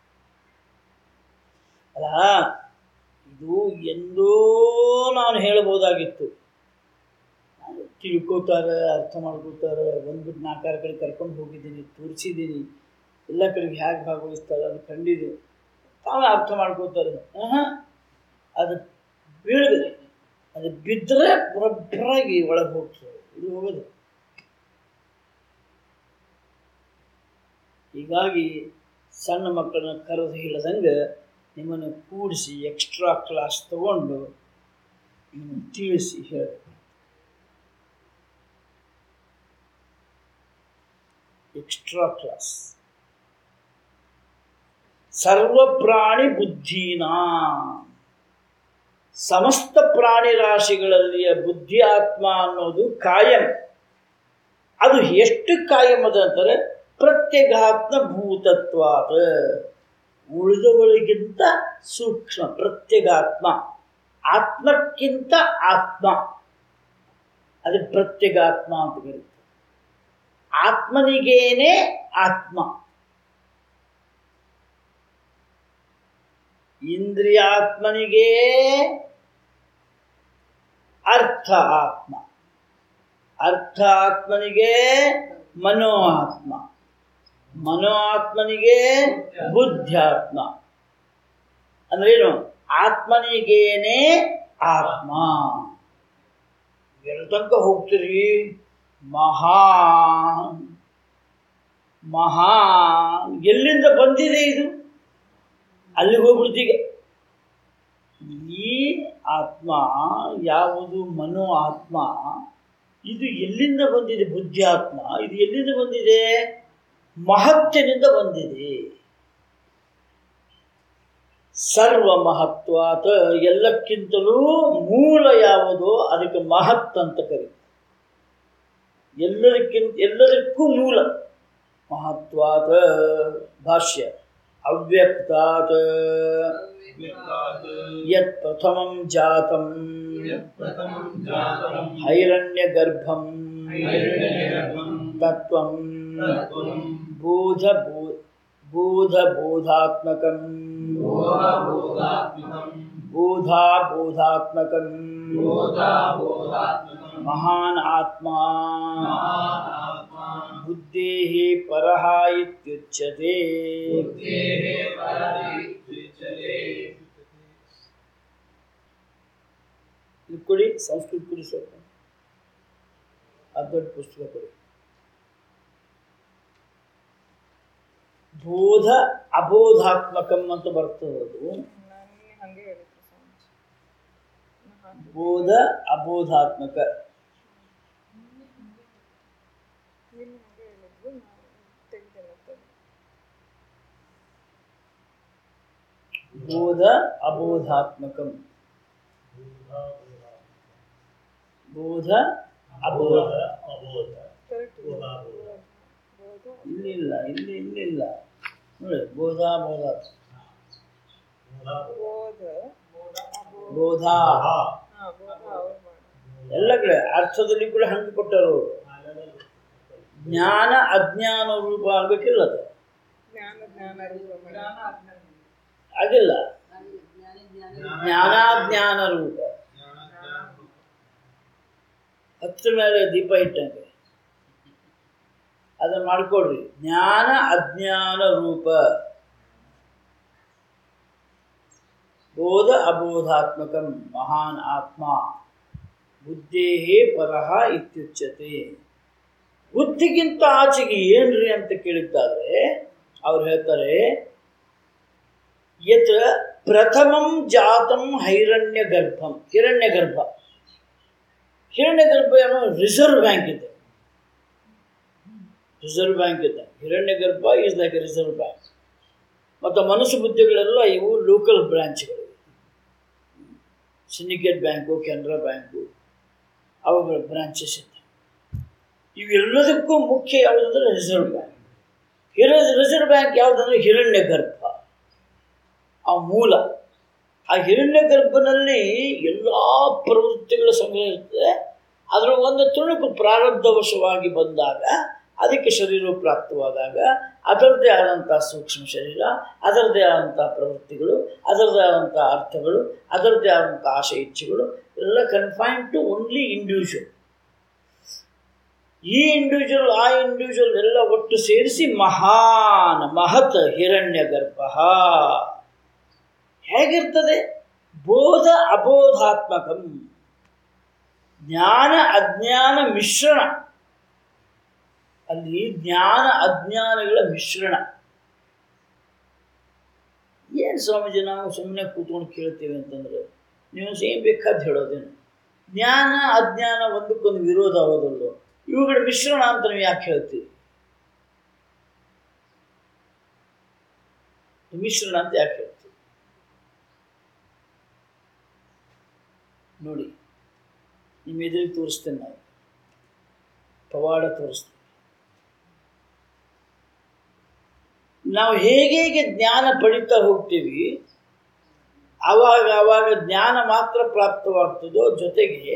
ಅಲ್ಲ ಇದು ಎಂದೋ ನಾನು ಹೇಳ್ಬೋದಾಗಿತ್ತು ನಾನು ತಿಳ್ಕೋತಾರೆ ಅರ್ಥ ಮಾಡ್ಕೋತಾರೆ ಬಂದ್ಬಿಟ್ಟು ನಾಲ್ಕಾರು ಕಡೆ ಕರ್ಕೊಂಡು ಹೋಗಿದ್ದೀನಿ ತೋರಿಸಿದ್ದೀನಿ ಎಲ್ಲ ಕಡೆಗೆ ಹೇಗೆ ಭಾಗವಹಿಸ್ತಾರೆ ಅದು ಕಂಡಿದ್ದೀನಿ ತಾವೇ ಅರ್ಥ ಮಾಡ್ಕೋತಾರೆ ಆಹಾ, ಅದು ಬೀಳದೆ ಅದು ಬಿದ್ದರೆ ಬರೋಬ್ಬರಾಗಿ ಒಳಗೆ ಹೋಗ್ತದೆ ಇದು ಹೋಗೋದು ಹೀಗಾಗಿ ಸಣ್ಣ ಮಕ್ಕಳನ್ನ ಕರೆದು ಹೇಳದಂಗೆ ನಿಮ್ಮನ್ನು ಕೂಡಿಸಿ ಎಕ್ಸ್ಟ್ರಾ ಕ್ಲಾಸ್ ತಗೊಂಡು ನಿಮ್ಮನ್ನು ತಿಳಿಸಿ ಹೇಳಿ ಎಕ್ಸ್ಟ್ರಾ ಕ್ಲಾಸ್ ಸರ್ವ ಪ್ರಾಣಿ ಬುದ್ಧಿನ ಸಮಸ್ತ ಪ್ರಾಣಿ ರಾಶಿಗಳಲ್ಲಿಯ ಬುದ್ಧಿ ಆತ್ಮ ಅನ್ನೋದು ಕಾಯಂ ಅದು ಎಷ್ಟು ಕಾಯಂ ಅದು ಅಂತಾರೆ ಪ್ರತ್ಯಗಾತ್ಮ ಭೂತತ್ವಾದ ಉಳಿದವಳಿಗಿಂತ ಸೂಕ್ಷ್ಮ ಪ್ರತ್ಯಗಾತ್ಮ ಆತ್ಮಕ್ಕಿಂತ ಆತ್ಮ ಅದು ಪ್ರತ್ಯಗಾತ್ಮ ಅಂತ ಕರೀತಾರೆ ಆತ್ಮನಿಗೇನೆ ಆತ್ಮ ಇಂದ್ರಿಯಾತ್ಮನಿಗೆ ಅರ್ಥ ಆತ್ಮ ಅರ್ಥ ಆತ್ಮನಿಗೆ ಮನೋ ಆತ್ಮ ಮನೋ ಆತ್ಮನಿಗೆ ಬುದ್ಧ್ಯಾತ್ಮ ಅಂದ್ರೇನು ಆತ್ಮನಿಗೇನೆ ಆತ್ಮ ಎಲ್ಲಿ ತನಕ ಹೋಗ್ತೀರಿ ಮಹಾನ್ ಮಹಾನ್ ಎಲ್ಲಿಂದ ಬಂದಿದೆ ಇದು ಅಲ್ಲಿಗೆ ಹೋಗ್ಬಿಡ್ತೀಗ ಈ ಆತ್ಮ ಯಾವುದು ಮನೋ ಆತ್ಮ ಇದು ಎಲ್ಲಿಂದ ಬಂದಿದೆ ಬುದ್ಧಿ ಆತ್ಮ ಇದು ಎಲ್ಲಿಂದ ಬಂದಿದೆ ಮಹತ್ವದಿಂದ ಬಂದಿದೆ ಸರ್ವ ಮಹತ್ವಾತ ಎಲ್ಲಕ್ಕಿಂತಲೂ ಮೂಲ ಯಾವುದೋ ಅದಕ್ಕೆ ಮಹತ್ ಅಂತ ಕರೀತಾರೆ ಎಲ್ಲದಕ್ಕಿಂತ ಎಲ್ಲದಕ್ಕೂ ಮೂಲ ಮಹತ್ವಾತ ಭಾಷ್ಯ ಅವ್ಯಕ್ತಾತ್ ವ್ಯಕ್ತಾತ್ ಯತ್ ಪ್ರಥಮಂ ಜಾತಂ ಪ್ರಥಮಂ ಜಾತಂ ಹೈರಣ್ಯ ಗರ್ಭಂ ಹೈರಣ್ಯಗರ್ಭಂ ತತ್ವಂ ತತ್ವಂ ಬೋಧ ಬೋಧ ಬೋಧಾತ್ಮಕಂ ಬೋಧಾಬೋಧಾತ್ಮಕಂ ಬೋಧಾ ಬೋಧಾತ್ಮಕಂ ಬೋಧಾಬೋಧಾತ್ಮಕಂ ಮಹಾನ್ ಆತ್ಮ ಮಹಾನಾತ್ಮ ಬುದ್ಧೇಃ ಪರಃ ಇತ್ಯುಚ್ಯತೆ ಬುದ್ಧೇಃ ಪರದಿತ್ಯುಚ್ಯತೆ ಇದು ಕೊಡಿ ಸಂಸ್ಕೃತ ಕೊಡಿ ಸ್ವಲ್ಪ ಆ ದೊಡ್ಡ ಪುಸ್ತಕ ಕೊಡಿ ಬೋಧ ಅಬೋಧಾತ್ಮಕಂ ಅಂತ ಬರ್ತದೆ ಅದು ನಾನು ಹಂಗೆ ಹೇಳಿದ್ರು ಸ್ವಾಮೀಜಿ ನಾ ಹಾಗೆ ಬೋಧ ಅಬೋಧಾತ್ಮಕ ನೀನು ಹಂಗೆ ಹೇಳಿದ್ರು ನಾನು ತೆಗ್ದೆ ಮತ್ತೆ ಬೋಧ ಅಬೋಧಾತ್ಮಕಂ ಬೋಧ ಅಬೋಧ ಕರೆಕ್ಟ್ ಬೋಧ ಇಲ್ಲಿಲ್ಲ ಇಲ್ಲಿ ಇಲ್ಲಿಲ್ಲ ನೋಡಿ ಬೋಧ ಬೋಧ ಬೋಧ ಬೋಧ ಹಾ ಬೋಧ ಅವ್ರು ಮಾಡಿ ಎಲ್ಲ ಕಡೆ ಅರ್ಥದಲ್ಲಿ ಕೂಡ ಹಂಗೆ ಕೊಟ್ಟರು ಜ್ಞಾನ ಅಜ್ಞಾನ ರೂಪ ಆಗಬೇಕಿಲ್ಲ ಅದು ಜ್ಞಾನ ಜ್ಞಾನ ರೂಪ ಮಾಡಿ ಆಗಿಲ್ಲ ಜ್ಞಾನಾಜ್ಞಾನ ರೂಪ ಹತ್ರ ಮೇಲೆ ದೀಪ ಇಟ್ಟಂಗೆ ಅದನ್ನು ಮಾಡ್ಕೊಡ್ರಿ ಜ್ಞಾನ ಅಜ್ಞಾನ ರೂಪ ಬೋಧ ಅಬೋಧಾತ್ಮಕಂ ಮಹಾನ್ ಆತ್ಮ ಬುದ್ಧೇಹೇ ಪರಹ ಇತ್ಯುಚ್ಯತೆ ಬುದ್ಧಿಗಿಂತ ಆಚೆಗೆ ಏನ್ರಿ ಅಂತ ಕೇಳಿದ್ದಾದ್ರೆ ಅವ್ರು ಹೇಳ್ತಾರೆ ಯತ್ ಪ್ರಥಮಂ ಜಾತಂ ಹೈರಣ್ಯ ಗರ್ಭಂ ಹಿರಣ್ಯ ಗರ್ಭ ಹಿರಣ್ಯ ಗರ್ಭ ಏನೋ ರಿಸರ್ವ್ ಬ್ಯಾಂಕ್ ಇದೆ ರಿಸರ್ವ್ ಬ್ಯಾಂಕ್ ಇದೆ ಹಿರಣ್ಯ ಗರ್ಭ ಈಸ್ ಲೈಕ್ ರಿಸರ್ವ್ ಬ್ಯಾಂಕ್ ಮತ್ತು ಮನಸ್ಸು ಬುದ್ಧಿಗಳೆಲ್ಲ ಇವು ಲೋಕಲ್ ಬ್ರಾಂಚ್ಗಳು ಸಿಂಡಿಕೇಟ್ ಬ್ಯಾಂಕು ಕೆನರಾ ಬ್ಯಾಂಕು ಅವುಗಳ ಬ್ರಾಂಚಸ್ ಇದೆ ಇವೆಲ್ಲದಕ್ಕೂ ಮುಖ್ಯ ಯಾವುದಂದ್ರೆ ರಿಸರ್ವ್ ಬ್ಯಾಂಕ್ ಹಿರ ರಿಸರ್ವ್ ಬ್ಯಾಂಕ್ ಯಾವುದಂದ್ರೆ ಹಿರಣ್ಯ ಗರ್ಭ ಆ ಮೂಲ ಆ ಹಿರಣ್ಯ ಗರ್ಭನಲ್ಲಿ ಎಲ್ಲ ಪ್ರವೃತ್ತಿಗಳ ಸಂಗ್ರಹ ಇರ್ತದೆ ಅದರ ಒಂದು ತುಣುಕು ಪ್ರಾರಬ್ಧವಶವಾಗಿ ಬಂದಾಗ ಅದಕ್ಕೆ ಶರೀರ ಪ್ರಾಪ್ತವಾದಾಗ ಅದರದ್ದೇ ಆದಂಥ ಸೂಕ್ಷ್ಮ ಶರೀರ ಅದರದ್ದೇ ಆದಂಥ ಪ್ರವೃತ್ತಿಗಳು ಅದರದ್ದೇ ಆದಂಥ ಅರ್ಥಗಳು ಅದರದ್ದೇ ಆದಂಥ ಆಶೆ ಇಚ್ಛೆಗಳು ಎಲ್ಲ ಕನ್ಫೈನ್ ಟು ಓನ್ಲಿ ಇಂಡಿವಿಜುವಲ್ ಈ ಇಂಡಿವಿಜುವಲ್ ಆ ಇಂಡಿವಿಜುವಲ್ ಎಲ್ಲ ಒಟ್ಟು ಸೇರಿಸಿ ಮಹಾನ್ ಮಹತ್ ಹಿರಣ್ಯ ಗರ್ಭ ಹೇಗಿರ್ತದೆ ಬೋಧ ಅಬೋಧಾತ್ಮಕಂ ಜ್ಞಾನ ಅಜ್ಞಾನ ಮಿಶ್ರಣ ಅಲ್ಲಿ ಜ್ಞಾನ ಅಜ್ಞಾನಗಳ ಮಿಶ್ರಣ ಏನು ಸ್ವಾಮೀಜಿ ನಾವು ಸುಮ್ಮನೆ ಕೂತ್ಕೊಂಡು ಕೇಳ್ತೀವಿ ಅಂತಂದ್ರೆ ನೀವು ಏನು ಬೇಕಾದ ಹೇಳೋದೇನು ಜ್ಞಾನ ಅಜ್ಞಾನ ಒಂದಕ್ಕೊಂದು ವಿರೋಧ ಆಗೋದಲ್ಲೋ ಇವುಗಳ ಮಿಶ್ರಣ ಅಂತ ನೀವು ಯಾಕೆ ಹೇಳ್ತೀವಿ ಮಿಶ್ರಣ ಅಂತ ಯಾಕೆ ಹೇಳ್ತೀವಿ ನೋಡಿ ನಿಮ್ಮ ಎದುರಿಗೆ ತೋರಿಸ್ತೇನೆ ನಾವು ಪವಾಡ ತೋರಿಸ್ತೀವಿ ನಾವು ಹೇಗೆ ಹೇಗೆ ಜ್ಞಾನ ಪಡಿತಾ ಹೋಗ್ತೀವಿ ಆವಾಗ ಆವಾಗ ಜ್ಞಾನ ಮಾತ್ರ ಪ್ರಾಪ್ತವಾಗ್ತದೋ ಜೊತೆಗೆ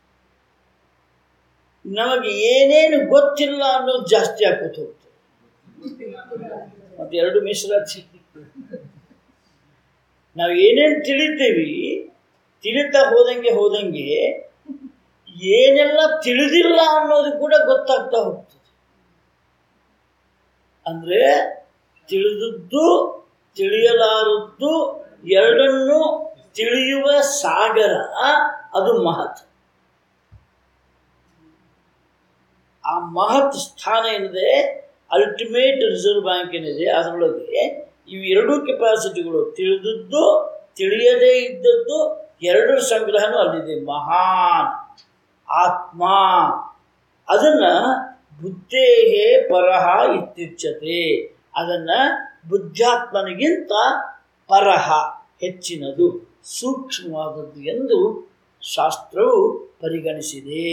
ನಮಗೆ ಏನೇನು ಗೊತ್ತಿಲ್ಲ ಅನ್ನೋದು ಜಾಸ್ತಿ ಆಗೋದು ಹೋಗ್ತದೆ ಮತ್ತೆ ಎರಡು ಮಿಶ್ರ ನಾವು ಏನೇನು ತಿಳಿತೀವಿ ತಿಳಿತಾ ಹೋದಂಗೆ ಹೋದಂಗೆ ಏನೆಲ್ಲ ತಿಳಿದಿಲ್ಲ ಅನ್ನೋದು ಕೂಡ ಗೊತ್ತಾಗ್ತಾ ಹೋಗ್ತದೆ ಅಂದ್ರೆ ತಿಳಿದದ್ದು ತಿಳಿಯಲಾರದ್ದು ಎರಡನ್ನು ತಿಳಿಯುವ ಸಾಗರ ಅದು ಮಹತ್ ಆ ಮಹತ್ ಸ್ಥಾನ ಏನಿದೆ ಅಲ್ಟಿಮೇಟ್ ರಿಸರ್ವ್ ಬ್ಯಾಂಕ್ ಏನಿದೆ ಅದರೊಳಗೆ ಇವು ಎರಡೂ ಕೆಪಾಸಿಟಿಗಳು ತಿಳಿದದ್ದು ತಿಳಿಯದೇ ಇದ್ದದ್ದು ಎರಡರ ಸಂಗ್ರಹನೂ ಅಲ್ಲಿದೆ ಮಹಾನ್ ಆತ್ಮ ಅದನ್ನ ಬುದ್ಧೇಹೇ ಪರಹ ಇತ್ಯುಚ್ಯತೆ ಅದನ್ನ ಬುದ್ಧಾತ್ಮನಿಗಿಂತ ಪರಹ ಹೆಚ್ಚಿನದು ಸೂಕ್ಷ್ಮವಾದದ್ದು ಎಂದು ಶಾಸ್ತ್ರವು ಪರಿಗಣಿಸಿದೆ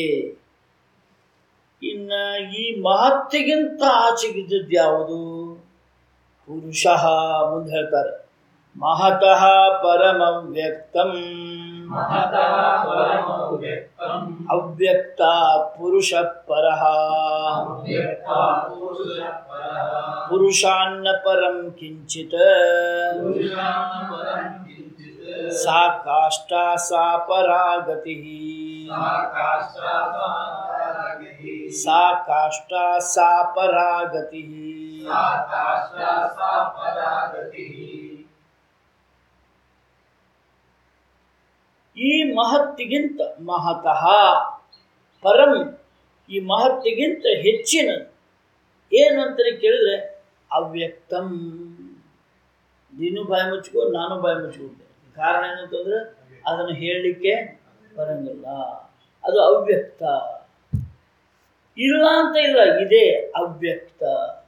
ಇನ್ನ ಈ ಮಹತ್ತಿಗಿಂತ ಆಚೆಗಿದ್ದದ್ದು ಯಾವುದು ಪುರುಷ ಮುಂದೆ ಹೇಳ್ತಾರೆ ಮಹತಃ ಪರಮವ್ಯಕ್ತಂ महतः परमव्यक्तम् ಅವ್ಯಕ್ತ ಪುರುಷ ಪರಃ व्यक्तापुरुषः परः ಪುರುಷಾನ್ನ ಪರಂ ಕಿಂಚಿತ್ पुरुषान् परं किञ्चित् ಸಾ ಕಾಷ್ಟಾ ಸಾ ಪರಾಗತಿ सा काष्ठासारागतिः ಸಾ ಕಾಷ್ಟಾ ಸಾ ಪರಾಗತಿ सा काष्ठा सा परागतिः ಈ ಮಹತ್ತಿಗಿಂತ ಮಹತಃ ಪರಂ ಈ ಮಹತ್ತಿಗಿಂತ ಹೆಚ್ಚಿನದು ಏನು ಅಂತಾರೆ ಕೇಳಿದ್ರೆ ಅವ್ಯಕ್ತಂ ನೀನು ಬಾಯಿ ಮುಚ್ಕೋ ನಾನು ಬಾಯಿ ಮುಚ್ಕೊಂಡೆ ಕಾರಣ ಏನಂತಂದ್ರೆ ಅದನ್ನು ಹೇಳಲಿಕ್ಕೆ ಬರಂಗಿಲ್ಲ ಅದು ಅವ್ಯಕ್ತ ಇಲ್ಲ ಅಂತ ಇಲ್ಲ ಇದೆ ಅವ್ಯಕ್ತ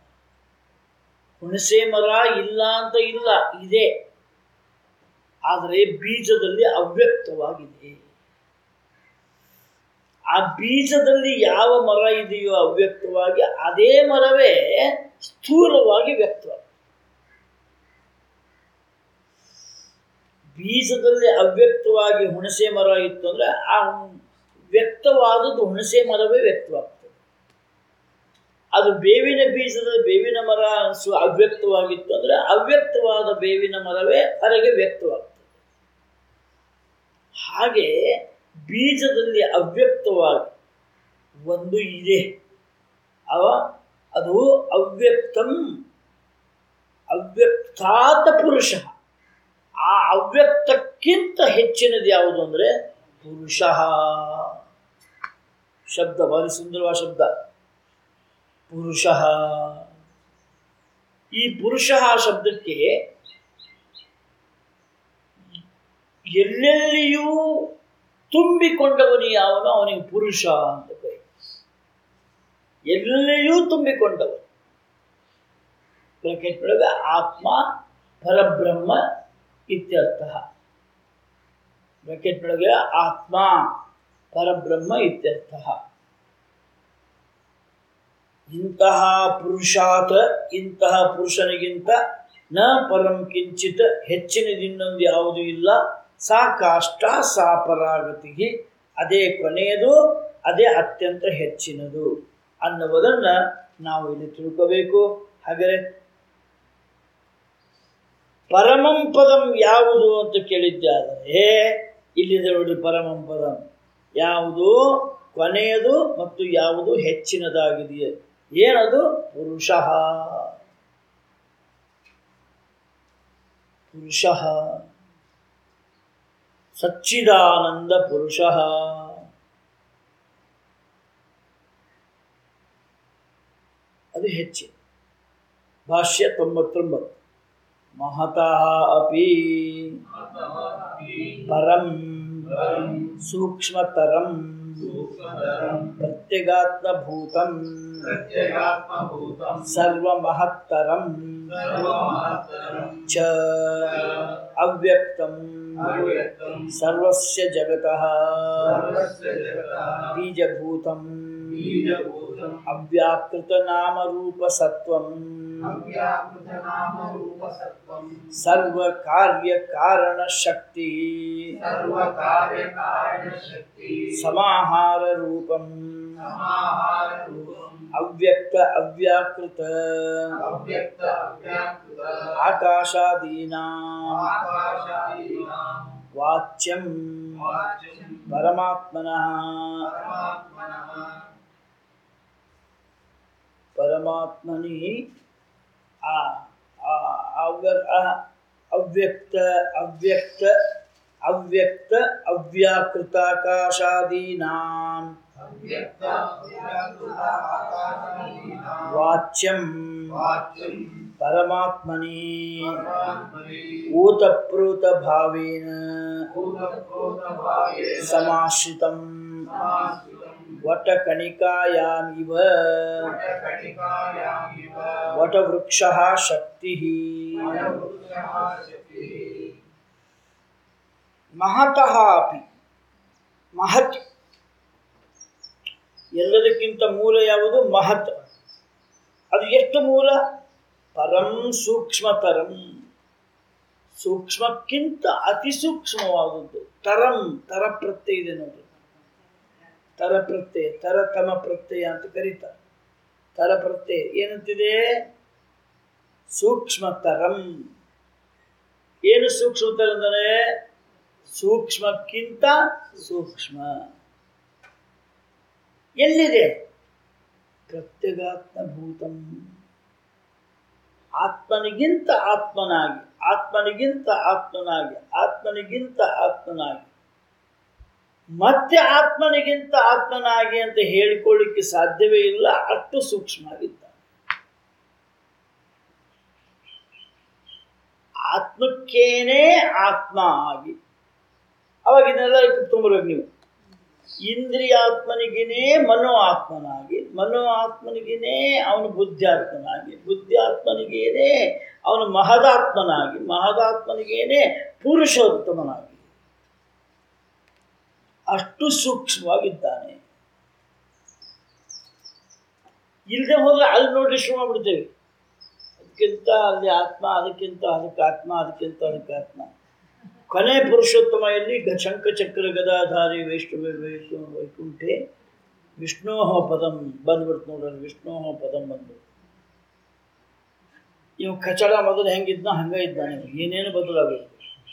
ಹುಣಸೆ ಮರ ಇಲ್ಲ ಅಂತ ಇಲ್ಲ ಇದೆ ಆದರೆ ಬೀಜದಲ್ಲಿ ಅವ್ಯಕ್ತವಾಗಿದೆ ಆ ಬೀಜದಲ್ಲಿ ಯಾವ ಮರ ಇದೆಯೋ ಅವ್ಯಕ್ತವಾಗಿ ಅದೇ ಮರವೇ ಸ್ಥೂಲವಾಗಿ ವ್ಯಕ್ತವಾಗ್ತದೆ ಬೀಜದಲ್ಲಿ ಅವ್ಯಕ್ತವಾಗಿ ಹುಣಸೆ ಮರ ಇತ್ತು ಅಂದ್ರೆ ಆ ವ್ಯಕ್ತವಾದದ್ದು ಹುಣಸೆ ಮರವೇ ವ್ಯಕ್ತವಾಗ್ತದೆ ಅದು ಬೇವಿನ ಬೀಜದಲ್ಲಿ ಬೇವಿನ ಮರ ಸು ಅವ್ಯಕ್ತವಾಗಿತ್ತು ಅಂದ್ರೆ ಅವ್ಯಕ್ತವಾದ ಬೇವಿನ ಮರವೇ ಹೊರಗೆ ವ್ಯಕ್ತವಾಗ್ತದೆ ಹಾಗೆ ಬೀಜದಲ್ಲಿ ಅವ್ಯಕ್ತವಾಗಿ ಒಂದು ಇದೆ ಅವ ಅದು ಅವ್ಯಕ್ತಂ ಅವ್ಯಕ್ತಾತ ಪುರುಷ ಆ ಅವ್ಯಕ್ತಕ್ಕಿಂತ ಹೆಚ್ಚಿನದು ಯಾವುದು ಅಂದರೆ ಪುರುಷ ಶಬ್ದ ಭಾರಿ ಸುಂದರವಾದ ಶಬ್ದ ಪುರುಷ ಈ ಪುರುಷ ಶಬ್ದಕ್ಕೆ ಎಲ್ಲೆಲ್ಲಿಯೂ ತುಂಬಿಕೊಂಡವನು ಯಾವನೋ ಅವನಿಗೆ ಪುರುಷ ಅಂತ ಕರೆ ಎಲ್ಲಿಯೂ ತುಂಬಿಕೊಂಡವನು ಬ್ರಾಕೆಟ್ ಒಳಗೆ ಆತ್ಮ ಪರಬ್ರಹ್ಮ ಇತ್ಯರ್ಥ ಬ್ರಾಕೆಟ್ ಒಳಗೆ ಆತ್ಮ ಪರಬ್ರಹ್ಮ ಇತ್ಯರ್ಥ ಇಂತಹ ಪುರುಷಾತ ಇಂತಹ ಪುರುಷನಿಗಿಂತ ನ ಪರಂ ಕಿಂಚಿತ್ ಹೆಚ್ಚಿನದಿನ್ನೊಂದು ಯಾವುದೂ ಇಲ್ಲ ಸಾ ಕಾಷ್ಟ ಸಾ ಪರಾಗತಿಗೆ ಅದೇ ಕೊನೆಯದು ಅದೇ ಅತ್ಯಂತ ಹೆಚ್ಚಿನದು ಅನ್ನುವುದನ್ನು ನಾವು ಇಲ್ಲಿ ತಿಳ್ಕೋಬೇಕು ಹಾಗಾದರೆ ಪರಮಂ ಪದಂ ಯಾವುದು ಅಂತ ಕೇಳಿದ್ದಾದರೆ ಇಲ್ಲಿದೆ ನೋಡಿ ಪರಮಂ ಪದಂ ಯಾವುದು ಕೊನೆಯದು ಮತ್ತು ಯಾವುದು ಹೆಚ್ಚಿನದಾಗಿದೆಯೇ ಏನದು ಪುರುಷ ಪುರುಷ ಸಚ್ಚಿದಾನಂದ ಪುರುಷ ಅದು ಹೆಚ್ಚು ಭಾಷ್ಯ ತೊಂಬತ್ತೊಂಬತ್ತು ಮಹತಃ ಅಪಿ ಪರಂ ಸೂಕ್ಷ್ಮತರಂ ಪ್ರತ್ಯಗಾತ್ಮಭೂತಂ प्रत्यगात्मभूतं ಸರ್ವಮಹತ್ತರಂ सर्वमहत्तरं ಚ ಅವ್ಯಕ್ತಂ अव्यक्तं ಸರ್ವಸ್ಯ ಜಗತಃ सर्वस्य जगतः ಬೀಜಭೂತಂ बीजभूतम् ಅವ್ಯಾಕೃತ ನಾಮರೂಪ ಸತ್ವಂ अव्याकृतनामरूपसत्त्वं ಸರ್ವ ಕಾರ್ಯ ಕಾರಣ ಶಕ್ತಿ सर्वकार्यकारणशक्ति ಸಮಾಹಾರ ರೂಪಂ ಸಮಾಹಾರರೂಪಂ ಅವ್ಯಕ್ತ ಅವ್ಯಾಕೃತ ಅವ್ಯಕ್ತ ಅವ್ಯಾಕೃತ ಆಕಾಶಾದೀನಾಂ ಆಕಾಶಾದೀನಾಂ ವಾಚ್ಯಂ ವಾಚ್ಯಂ ಪರಮಾತ್ಮನಃ ಪರಮಾತ್ಮನಃ ಪರಮಾತ್ಮನಿ ಆ ಆ ಅವ್ಯ- ಆ- ಅವ್ಯಕ್ತ ಅವ್ಯಕ್ತ ಅವ್ಯಕ್ತ ಅವ್ಯಾಕೃತಾಕಾಶಾದೀನಾಂ ಅವ್ಯಕ್ತ ಅವ್ಯಾಕೃತ ಆಕಾಶಾದೀನಾಂ ವಾಚ್ಯಂ ವಾಚ್ಯಂ ಪರಮಾತ್ಮನಿ ಪರಮಾತ್ಮನೇ ಊತಪ್ರೋತ ಭಾವೇನ ಭೂತಪ್ರೋತಭಾವೇನ ಸಮಾಶ್ರಿತಂ ಸಮಾಶ್ರಿತಂ ವಟಕಣಿಕಾಯಾಮಿವ ವಟಕಣಿಕಾಯಾಮಿವ ವಟವೃಕ್ಷಃ ಶಕ್ತಿಃ ವಟವೃಕ್ಷಃ ಶಕ್ತಿಃ ಮಹತಃ ಅಪಿ ಮಹತ್ ಎಲ್ಲದಕ್ಕಿಂತ ಮೂಲ ಯಾವುದು ಮಹತ್ ಅದು ಎಷ್ಟು ಮೂಲ ಪರಂ ಸೂಕ್ಷ್ಮತರಂ ಸೂಕ್ಷ್ಮಕ್ಕಿಂತ ಅತಿ ಸೂಕ್ಷ್ಮವಾದದ್ದು ತರಂ ತರ ಪ್ರತ್ಯಯ ಇದೆ ನೋಡಿ ತರ ಪ್ರತ್ಯಯ ತರತಮ ಪ್ರತ್ಯಯ ಅಂತ ಕರೀತಾರೆ ತರ ಪ್ರತ್ಯಯ ಏನಂತಿದೆ ಸೂಕ್ಷ್ಮತರಂ ಏನು ಸೂಕ್ಷ್ಮತರ ಅಂದರೆ ಸೂಕ್ಷ್ಮಕ್ಕಿಂತ ಸೂಕ್ಷ್ಮ ಎಲ್ಲಿದೆ ಪ್ರತ್ಯಗಾತ್ಮಭೂತಂ ಆತ್ಮನಿಗಿಂತ ಆತ್ಮನಾಗಿ ಆತ್ಮನಿಗಿಂತ ಆತ್ಮನಾಗಿ ಆತ್ಮನಿಗಿಂತ ಆತ್ಮನಾಗಿ ಮತ್ತೆ ಆತ್ಮನಿಗಿಂತ ಆತ್ಮನಾಗಿ ಅಂತ ಹೇಳಿಕೊಳ್ಳಿಕ್ಕೆ ಸಾಧ್ಯವೇ ಇಲ್ಲ ಅಷ್ಟು ಸೂಕ್ಷ್ಮ ಆಗಿದ್ದಾನೆ ಆತ್ಮಕ್ಕೇನೇ ಆತ್ಮ ಆಗಿ ಅವಾಗ ಇದನ್ನೆಲ್ಲ ತುಂಬಿರ್ಬೇಕು ನೀವು ಇಂದ್ರಿಯಾತ್ಮನಿಗೇನೇ ಮನೋ ಆತ್ಮನಾಗಿ ಮನೋ ಆತ್ಮನಿಗೇನೇ ಅವನು ಬುದ್ಧಾತ್ಮನಾಗಿ ಬುದ್ಧಾತ್ಮನಿಗೇನೆ ಅವನು ಮಹದಾತ್ಮನಾಗಿ ಮಹದಾತ್ಮನಿಗೇನೆ ಪುರುಷೋತ್ತಮನಾಗಿ ಅಷ್ಟು ಸೂಕ್ಷ್ಮವಾಗಿದ್ದಾನೆ ಇಲ್ಲದೆ ಹೋದ್ರೆ ಅಲ್ಲಿ ನೋಡಿ ಶುರು ಮಾಡ್ಬಿಡ್ತೇವೆ ಅದಕ್ಕಿಂತ ಅಲ್ಲಿ ಆತ್ಮ ಅದಕ್ಕಿಂತ ಅದಕ್ಕೆ ಆತ್ಮ ಅದಕ್ಕಿಂತ ಅದಕ್ಕೆ ಆತ್ಮ ಕೊನೆ ಪುರುಷೋತ್ತಮ ಎಲ್ಲಿ ಗ ಶಂಖ ಚಕ್ರ ಗದಾಧಾರಿ ವೈಷ್ಣವ ವೈಷ್ಣವ ವೈಕುಂಠೆ ವಿಷ್ಣೋಹ ಪದಂ ಬಂದ್ಬಿಡ್ತು ನೋಡ್ರಿ ವಿಷ್ಣೋಹ ಪದಂ ಬಂದ್ಬಿಡ್ತು ಇವ್ ಕಚಡ ಮೊದಲು ಹೆಂಗಿದ್ನೋ ಹಂಗ ಇದ್ದಾನೆ ಇವ. ಏನೇನು ಬದಲಾಗೋದು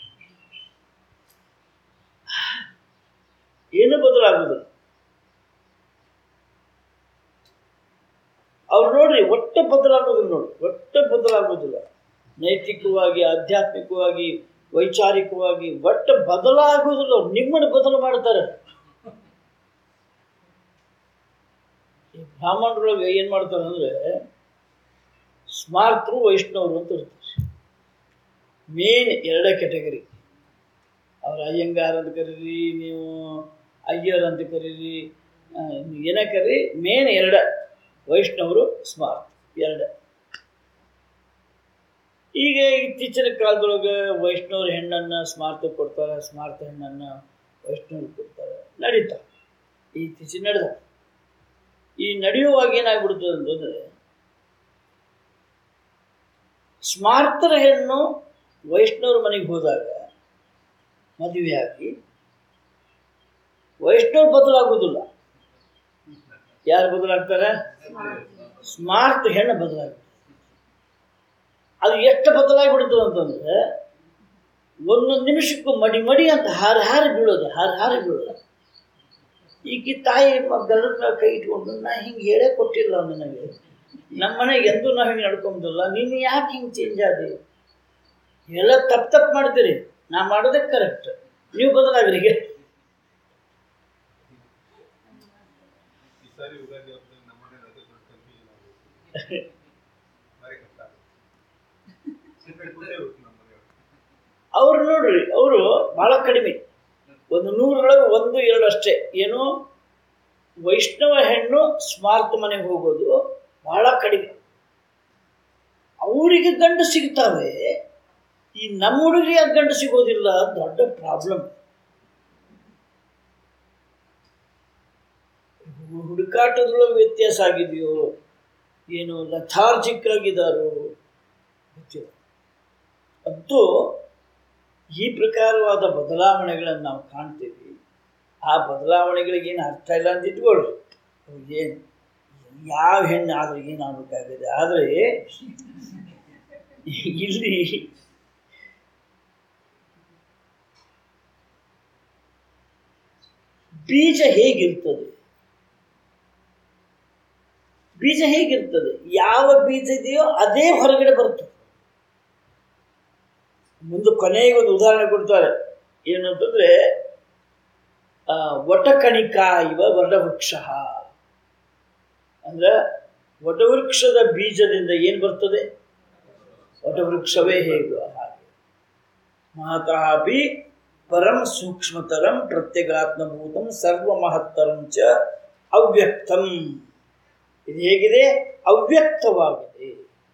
ಏನು ಬದಲಾಗುದಿಲ್ಲ ಅವ್ರು ನೋಡ್ರಿ ಒಟ್ಟು ಬದಲಾಗೋದಿಲ್ಲ ನೋಡಿ ಒಟ್ಟು ಬದಲಾಗೋದಿಲ್ಲ ನೈತಿಕವಾಗಿ ಆಧ್ಯಾತ್ಮಿಕವಾಗಿ ವೈಚಾರಿಕವಾಗಿ ಒಟ್ಟು ಬದಲಾಗೋದಿಲ್ಲ ಅವ್ರು ನಿಮ್ಮನ್ನು ಬದಲು ಮಾಡ್ತಾರೆ ಈ ಬ್ರಾಹ್ಮಣರೊಳಗೆ ಏನು ಮಾಡ್ತಾರೆ ಅಂದರೆ ಸ್ಮಾರ್ತರು ವೈಷ್ಣವರು ಅಂತ ಇರ್ತಾರೆ ಮೇನ್ ಎರಡೇ ಕೆಟಗರಿ ಅವ್ರ ಅಯ್ಯಂಗಾರ್ ಅಂತ ಕರೀರಿ ನೀವು ಅಯ್ಯರ್ ಅಂತ ಕರೀರಿ ಆ, ನೀವು ಏನೇ ಕರೀರಿ ಮೇನ್ ಎರಡ ವೈಷ್ಣವರು ಸ್ಮಾರ್ತ್ ಎರಡ ಈಗ ಇತ್ತೀಚಿನ ಕಾಲದೊಳಗೆ ವೈಷ್ಣವ್ರ ಹೆಣ್ಣನ್ನು ಸ್ಮಾರ್ಥ ಕೊಡ್ತಾರೆ ಸ್ಮಾರ್ಥ ಹೆಣ್ಣನ್ನು ವೈಷ್ಣವ್ರಿಗೆ ಕೊಡ್ತಾರೆ ನಡೀತಾ ಇತ್ತೀಚಿನ ನಡೆದ ಈ ನಡೆಯುವಾಗ ಏನಾಗ್ಬಿಡ್ತದೆ ಅಂತಂದರೆ ಸ್ಮಾರ್ತರ ಹೆಣ್ಣು ವೈಷ್ಣವ್ರ ಮನೆಗೆ ಹೋದಾಗ ಮದುವೆಯಾಗಿ ವೈಷ್ಣವ್ ಬದಲಾಗುವುದಿಲ್ಲ ಯಾರು ಬದಲಾಗ್ತಾರೆ ಸ್ಮಾರ್ಟ್ ಹೆಣ್ಣು ಬದಲಾಗ್ತದೆ ಅದು ಎಷ್ಟು ಬದಲಾಗಿ ಬಿಡ್ತದೆ ಅಂತಂದ್ರೆ ಒಂದೊಂದು ನಿಮಿಷಕ್ಕೂ ಮಡಿ ಮಡಿ ಅಂತ ಹಾರಿ ಹಾರಿ ಬೀಳೋದು ಹಾರಿ ಹಾರಿ ಬೀಳೋದು ಈಗ ತಾಯಿ ಗಲ್ಲದ ಮೇಲೆ ಕೈ ಇಟ್ಕೊಂಡು ನಾ ಹಿಂಗೆ ಹೇಳೇ ಕೊಟ್ಟಿಲ್ಲ ನನಗೆ ನಮ್ಮ ಮನೆಗೆ ಎಂದೂ ನಾವು ಹಿಂಗೆ ನಡ್ಕೊಂಬುದಿಲ್ಲ ನೀನು ಯಾಕೆ ಹಿಂಗೆ ಚೇಂಜ್ ಆದಿ ಎಲ್ಲ ತಪ್ಪು ತಪ್ಪು ಮಾಡ್ತೀರಿ ನಾ ಮಾಡೋದೇ ಕರೆಕ್ಟ್ ನೀವು ಬದಲಾಗ್ರಿ ಈಗ ಈ ಸಾರಿ ಯುಗಾದಿ ಹಬ್ಬದಲ್ಲಿ ನಮ್ಮನೆ ರಜೆ ದೊಡ್ಡ ಕನ್ಫ್ಯೂಷನ್ ಆಗುತ್ತೆ ಭಾರಿ ಕಷ್ಟ ಆಗುತ್ತೆ ಕೂತೇ ಇರುತ್ತೆ ನಮ್ಮ ಮನೆಯವ್ರು ಅವ್ರು ನೋಡ್ರಿ ಅವರು ಭಾಳ ಕಡಿಮೆ ಒಂದು ನೂರರೊಳಗೆ ಒಂದು ಎರಡು ಅಷ್ಟೇ ಏನು ವೈಷ್ಣವ ಹೆಣ್ಣು ಸ್ಮಾರ್ತ್ ಮನೆಗೆ ಹೋಗೋದು ಭಾಳ ಕಡಿಮೆ ಅವರಿಗೆ ಗಂಡು ಸಿಗ್ತಾವೆ ಈ ನಮ್ಮ ಹುಡುಗರಿಗೆ ಯಾಕೆ ಗಂಡು ಸಿಗೋದಿಲ್ಲ ದೊಡ್ಡ ಪ್ರಾಬ್ಲಮ್ ಹುಡುಕಾಟದೊಳಗೆ ವ್ಯತ್ಯಾಸ ಆಗಿದೆಯೋ ಏನು ಲಥಾರ್ಜಿಕ್ ಆಗಿದ್ದಾರೋ ಗೊತ್ತಿಲ್ಲ ಅಂತೂ ಈ ಪ್ರಕಾರವಾದ ಬದಲಾವಣೆಗಳನ್ನು ನಾವು ಕಾಣ್ತೀವಿ ಆ ಬದಲಾವಣೆಗಳಿಗೇನು ಅರ್ಥ ಇಲ್ಲ ಅಂತ ಇಟ್ಕೊಳ್ಳಿ ಏನು ಯಾವ ಹೆಣ್ಣು ಆದ್ರೆ ಏನಾಗಬೇಕಾಗಿದೆ ಆದರೆ ಇಲ್ಲಿ ಬೀಜ ಹೇಗಿರ್ತದೆ ಬೀಜ ಹೇಗಿರ್ತದೆ ಯಾವ ಬೀಜ ಇದೆಯೋ ಅದೇ ಹೊರಗಡೆ ಬರ್ತದೆ ಮುಂದೆ ಕೊನೆಗೆ ಒಂದು ಉದಾಹರಣೆ ಕೊಡ್ತಾರೆ ಏನಂತಂದ್ರೆ ಆ, ವಟಕಣಿಕಾ ಇವ ವಟವೃಕ್ಷ ಅಂದ್ರೆ ವಟವೃಕ್ಷದ ಬೀಜದಿಂದ ಏನು ಬರ್ತದೆ ವಟವೃಕ್ಷವೇ ಹೇಗುವ ಹಾಗೆ ಮಹತಃ ಅಪಿ ಪರಂ ಸೂಕ್ಷ್ಮತರಂ ಪ್ರತ್ಯಗಾತ್ಮಭೂತಂ ಸರ್ವಮಹತ್ತರಂ ಚ ಅವ್ಯಕ್ತಂ ಇದು ಹೇಗಿದೆ ಅವ್ಯಕ್ತವಾಗಿದೆ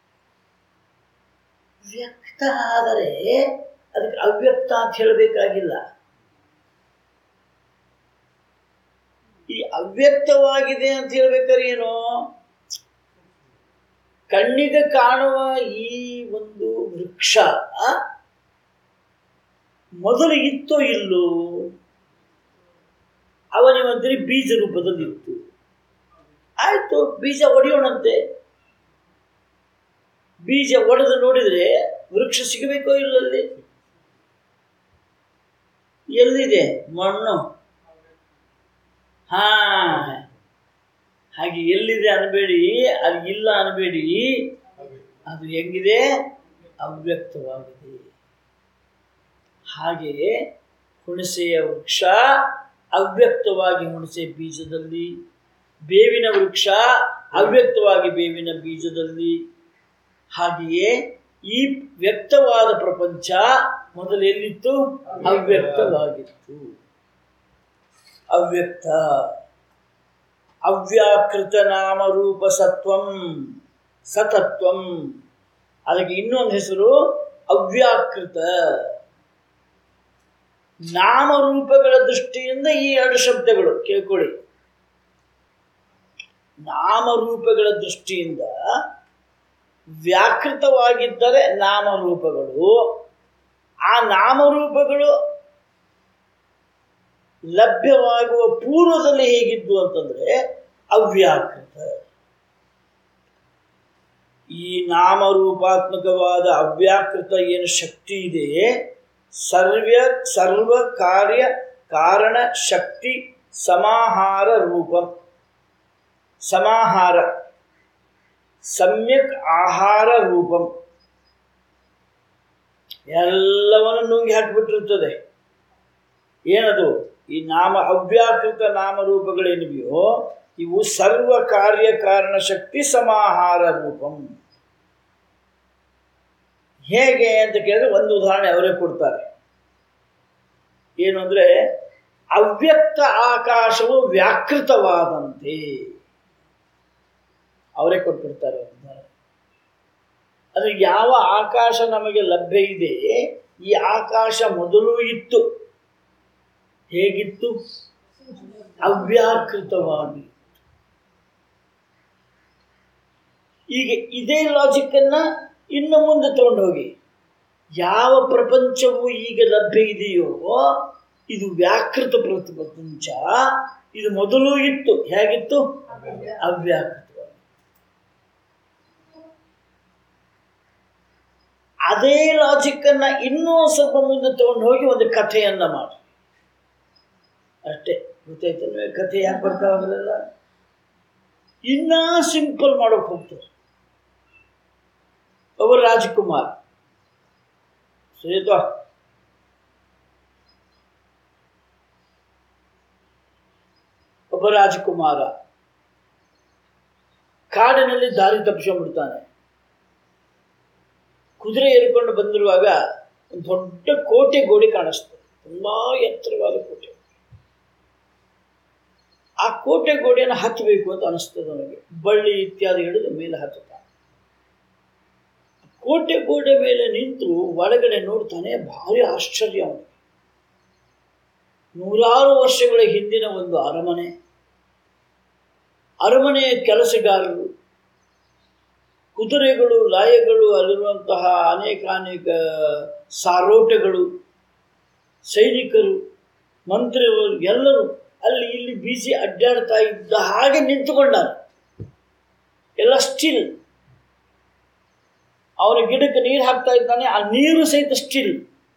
ವ್ಯಕ್ತ ಆದರೆ ಅದಕ್ಕೆ ಅವ್ಯಕ್ತ ಅಂತ ಹೇಳಬೇಕಾಗಿಲ್ಲ ಈ ಅವ್ಯಕ್ತವಾಗಿದೆ ಅಂತ ಹೇಳ್ಬೇಕಾದ್ರೆ ಏನು ಕಣ್ಣಿಗೆ ಕಾಣುವ ಈ ಒಂದು ವೃಕ್ಷ ಮೊದಲು ಇತ್ತೋ ಇಲ್ಲೋ ಅವನಿವಂದ್ರೆ ಬೀಜ ರೂಪದಲ್ಲಿ ಇತ್ತು ಆಯ್ತು ಬೀಜ ಒಡೆಯೋಣಂತೆ ಬೀಜ ಒಡೆದು ನೋಡಿದ್ರೆ ವೃಕ್ಷ ಸಿಗಬೇಕೋ ಇಲ್ಲಲ್ಲಿ ಎಲ್ಲಿದೆ ಮಣ್ಣು ಹಾ ಹಾಗೆ ಎಲ್ಲಿದೆ ಅನ್ಬೇಡಿ ಅಲ್ಲಿ ಇಲ್ಲ ಅನ್ಬೇಡಿ ಅದು ಹೆಂಗಿದೆ ಅವ್ಯಕ್ತವಾಗಿದೆ ಹಾಗೆಯೇ ಹುಣಸೆಯ ವೃಕ್ಷ ಅವ್ಯಕ್ತವಾಗಿ ಹುಣಸೆ ಬೀಜದಲ್ಲಿ ಬೇವಿನ ವೃಕ್ಷ ಅವ್ಯಕ್ತವಾಗಿ ಬೇವಿನ ಬೀಜದಲ್ಲಿ ಹಾಗೆಯೇ ಈ ವ್ಯಕ್ತವಾದ ಪ್ರಪಂಚ ಮೊದಲು ಎಲ್ಲಿತ್ತು ಅವ್ಯಕ್ತವಾಗಿತ್ತು ಅವ್ಯಕ್ತ ಅವ್ಯಾಕೃತ ನಾಮರೂಪ ಸತ್ವಂ ಸತತ್ವಂ ಅದಕ್ಕೆ ಇನ್ನೊಂದು ಹೆಸರು ಅವ್ಯಾಕೃತ ನಾಮರೂಪಗಳ ದೃಷ್ಟಿಯಿಂದ ಈ ಎರಡು ಶಬ್ದಗಳು ಕೇಳ್ಕೊಳ್ಳಿ ನಾಮರೂಪಗಳ ದೃಷ್ಟಿಯಿಂದ ವ್ಯಾಕೃತವಾಗಿದ್ದರೆ ನಾಮರೂಪಗಳು ಆ ನಾಮರೂಪಗಳು ಲಭ್ಯವಾಗುವ ಪೂರ್ವದಲ್ಲಿ ಹೇಗಿದ್ದು ಅಂತಂದ್ರೆ ಅವ್ಯಾಕೃತ ಈ ನಾಮರೂಪಾತ್ಮಕವಾದ ಅವ್ಯಾಕೃತ ಏನು ಶಕ್ತಿ ಇದೆ ಸರ್ವ ಸರ್ವ ಕಾರ್ಯ ಕಾರಣ ಶಕ್ತಿ ಸಮಾಹಾರ ರೂಪ ಸಮಾಹಾರ ಸಮ್ಯಕ್ ಆಹಾರ ರೂಪಂ ಎಲ್ಲವನ್ನು ನುಂಗಿ ಹಾಕಿಬಿಟ್ಟಿರ್ತದೆ ಏನದು ಈ ನಾಮ ಅವ್ಯಾಕೃತ ನಾಮರೂಪಗಳೇನಿವೆಯೋ ಇವು ಸರ್ವ ಕಾರ್ಯ ಕಾರಣ ಶಕ್ತಿ ಸಮಾಹಾರ ರೂಪಂ ಹೇಗೆ ಅಂತ ಕೇಳಿದ್ರೆ ಒಂದು ಉದಾಹರಣೆ ಅವರೇ ಕೊಡ್ತಾರೆ ಏನು ಅಂದರೆ ಅವ್ಯಕ್ತ ಆಕಾಶವು ವ್ಯಾಕೃತವಾದಂತೆ ಅವರೇ ಕೊಟ್ಬಿಡ್ತಾರೆ ಉದಾಹರಣೆ ಅದು ಯಾವ ಆಕಾಶ ನಮಗೆ ಲಭ್ಯ ಇದೆ ಈ ಆಕಾಶ ಮೊದಲು ಇತ್ತು ಹೇಗಿತ್ತು ಅವ್ಯಾಕೃತವಾಗಿ ಈಗ ಇದೇ ಲಾಜಿಕ್ಕನ್ನು ಇನ್ನು ಮುಂದೆ ತಗೊಂಡು ಹೋಗಿ ಯಾವ ಪ್ರಪಂಚವು ಈಗ ಲಭ್ಯ ಇದೆಯೋ ಇದು ವ್ಯಾಕೃತ ಪ್ರಪಂಚ ಇದು ಮೊದಲು ಇತ್ತು ಹೇಗಿತ್ತು ಅವ್ಯಾಕೃತವಾಗಿ ಅದೇ ಲಾಜಿಕ್ಕನ್ನು ಇನ್ನೂ ಸ್ವಲ್ಪ ಮುಂದೆ ತಗೊಂಡು ಹೋಗಿ ಒಂದು ಕಥೆಯನ್ನು ಮಾಡಿ ಅಷ್ಟೇ ಗೊತ್ತಾಯ್ತಲ್ವೇ ಕಥೆ ಯಾಕೆ ಬರ್ತಾವಲ್ಲ ಇನ್ನೂ ಸಿಂಪಲ್ ಮಾಡೋಕೆ ಹೋಗ್ತಾರೆ ಒಬ್ಬ ರಾಜ್ಕುಮಾರ್ ಶ್ವೇತ ಒಬ್ಬ ರಾಜಕುಮಾರ ಕಾಡಿನಲ್ಲಿ ದಾರಿ ತಪ್ಪಿಸ್ಕೊಂಡ್ಬಿಡ್ತಾನೆ ಕುದುರೆ ಏರ್ಕೊಂಡು ಬಂದಿರುವಾಗ ಒಂದು ದೊಡ್ಡ ಕೋಟೆ ಗೋಡೆ ಕಾಣಿಸ್ತದೆ ತುಂಬಾ ಎತ್ತರವಾದ ಕೋಟೆ ಆ ಕೋಟೆ ಗೋಡೆಯನ್ನು ಹತ್ತಬೇಕು ಅಂತ ಅನಿಸ್ತದೆ ಅವನಿಗೆ ಬಳ್ಳಿ ಇತ್ಯಾದಿ ಹಿಡಿದು ಮೇಲೆ ಹತ್ತುತ್ತಾನೆ ಕೋಟೆ ಗೋಡೆ ಮೇಲೆ ನಿಂತು ಒಳಗಡೆ ನೋಡ್ತಾನೆ ಭಾರಿ ಆಶ್ಚರ್ಯ ಅವನಿಗೆ ನೂರಾರು ವರ್ಷಗಳ ಹಿಂದಿನ ಒಂದು ಅರಮನೆ ಅರಮನೆಯ ಕೆಲಸಗಾರರು ಕುದುರೆಗಳು ಲಾಯಗಳು ಅಲ್ಲಿರುವಂತಹ ಅನೇಕ ಅನೇಕ ಸಾರೋಟಗಳು ಸೈನಿಕರು ಮಂತ್ರಿಗಳು ಎಲ್ಲರೂ ಅಲ್ಲಿ ಇಲ್ಲಿ ಬೀಸಿ ಅಡ್ಡಾಡ್ತಾ ಇದ್ದ ಹಾಗೆ ನಿಂತುಕೊಂಡಾನ ಎಲ್ಲ ಸ್ಟಿಲ್ ಅವನ ಗಿಡಕ್ಕೆ ನೀರು ಹಾಕ್ತಾ ಇದ್ದಾನೆ ಆ ನೀರು ಸಹಿತ ಸ್ಟಿಲ್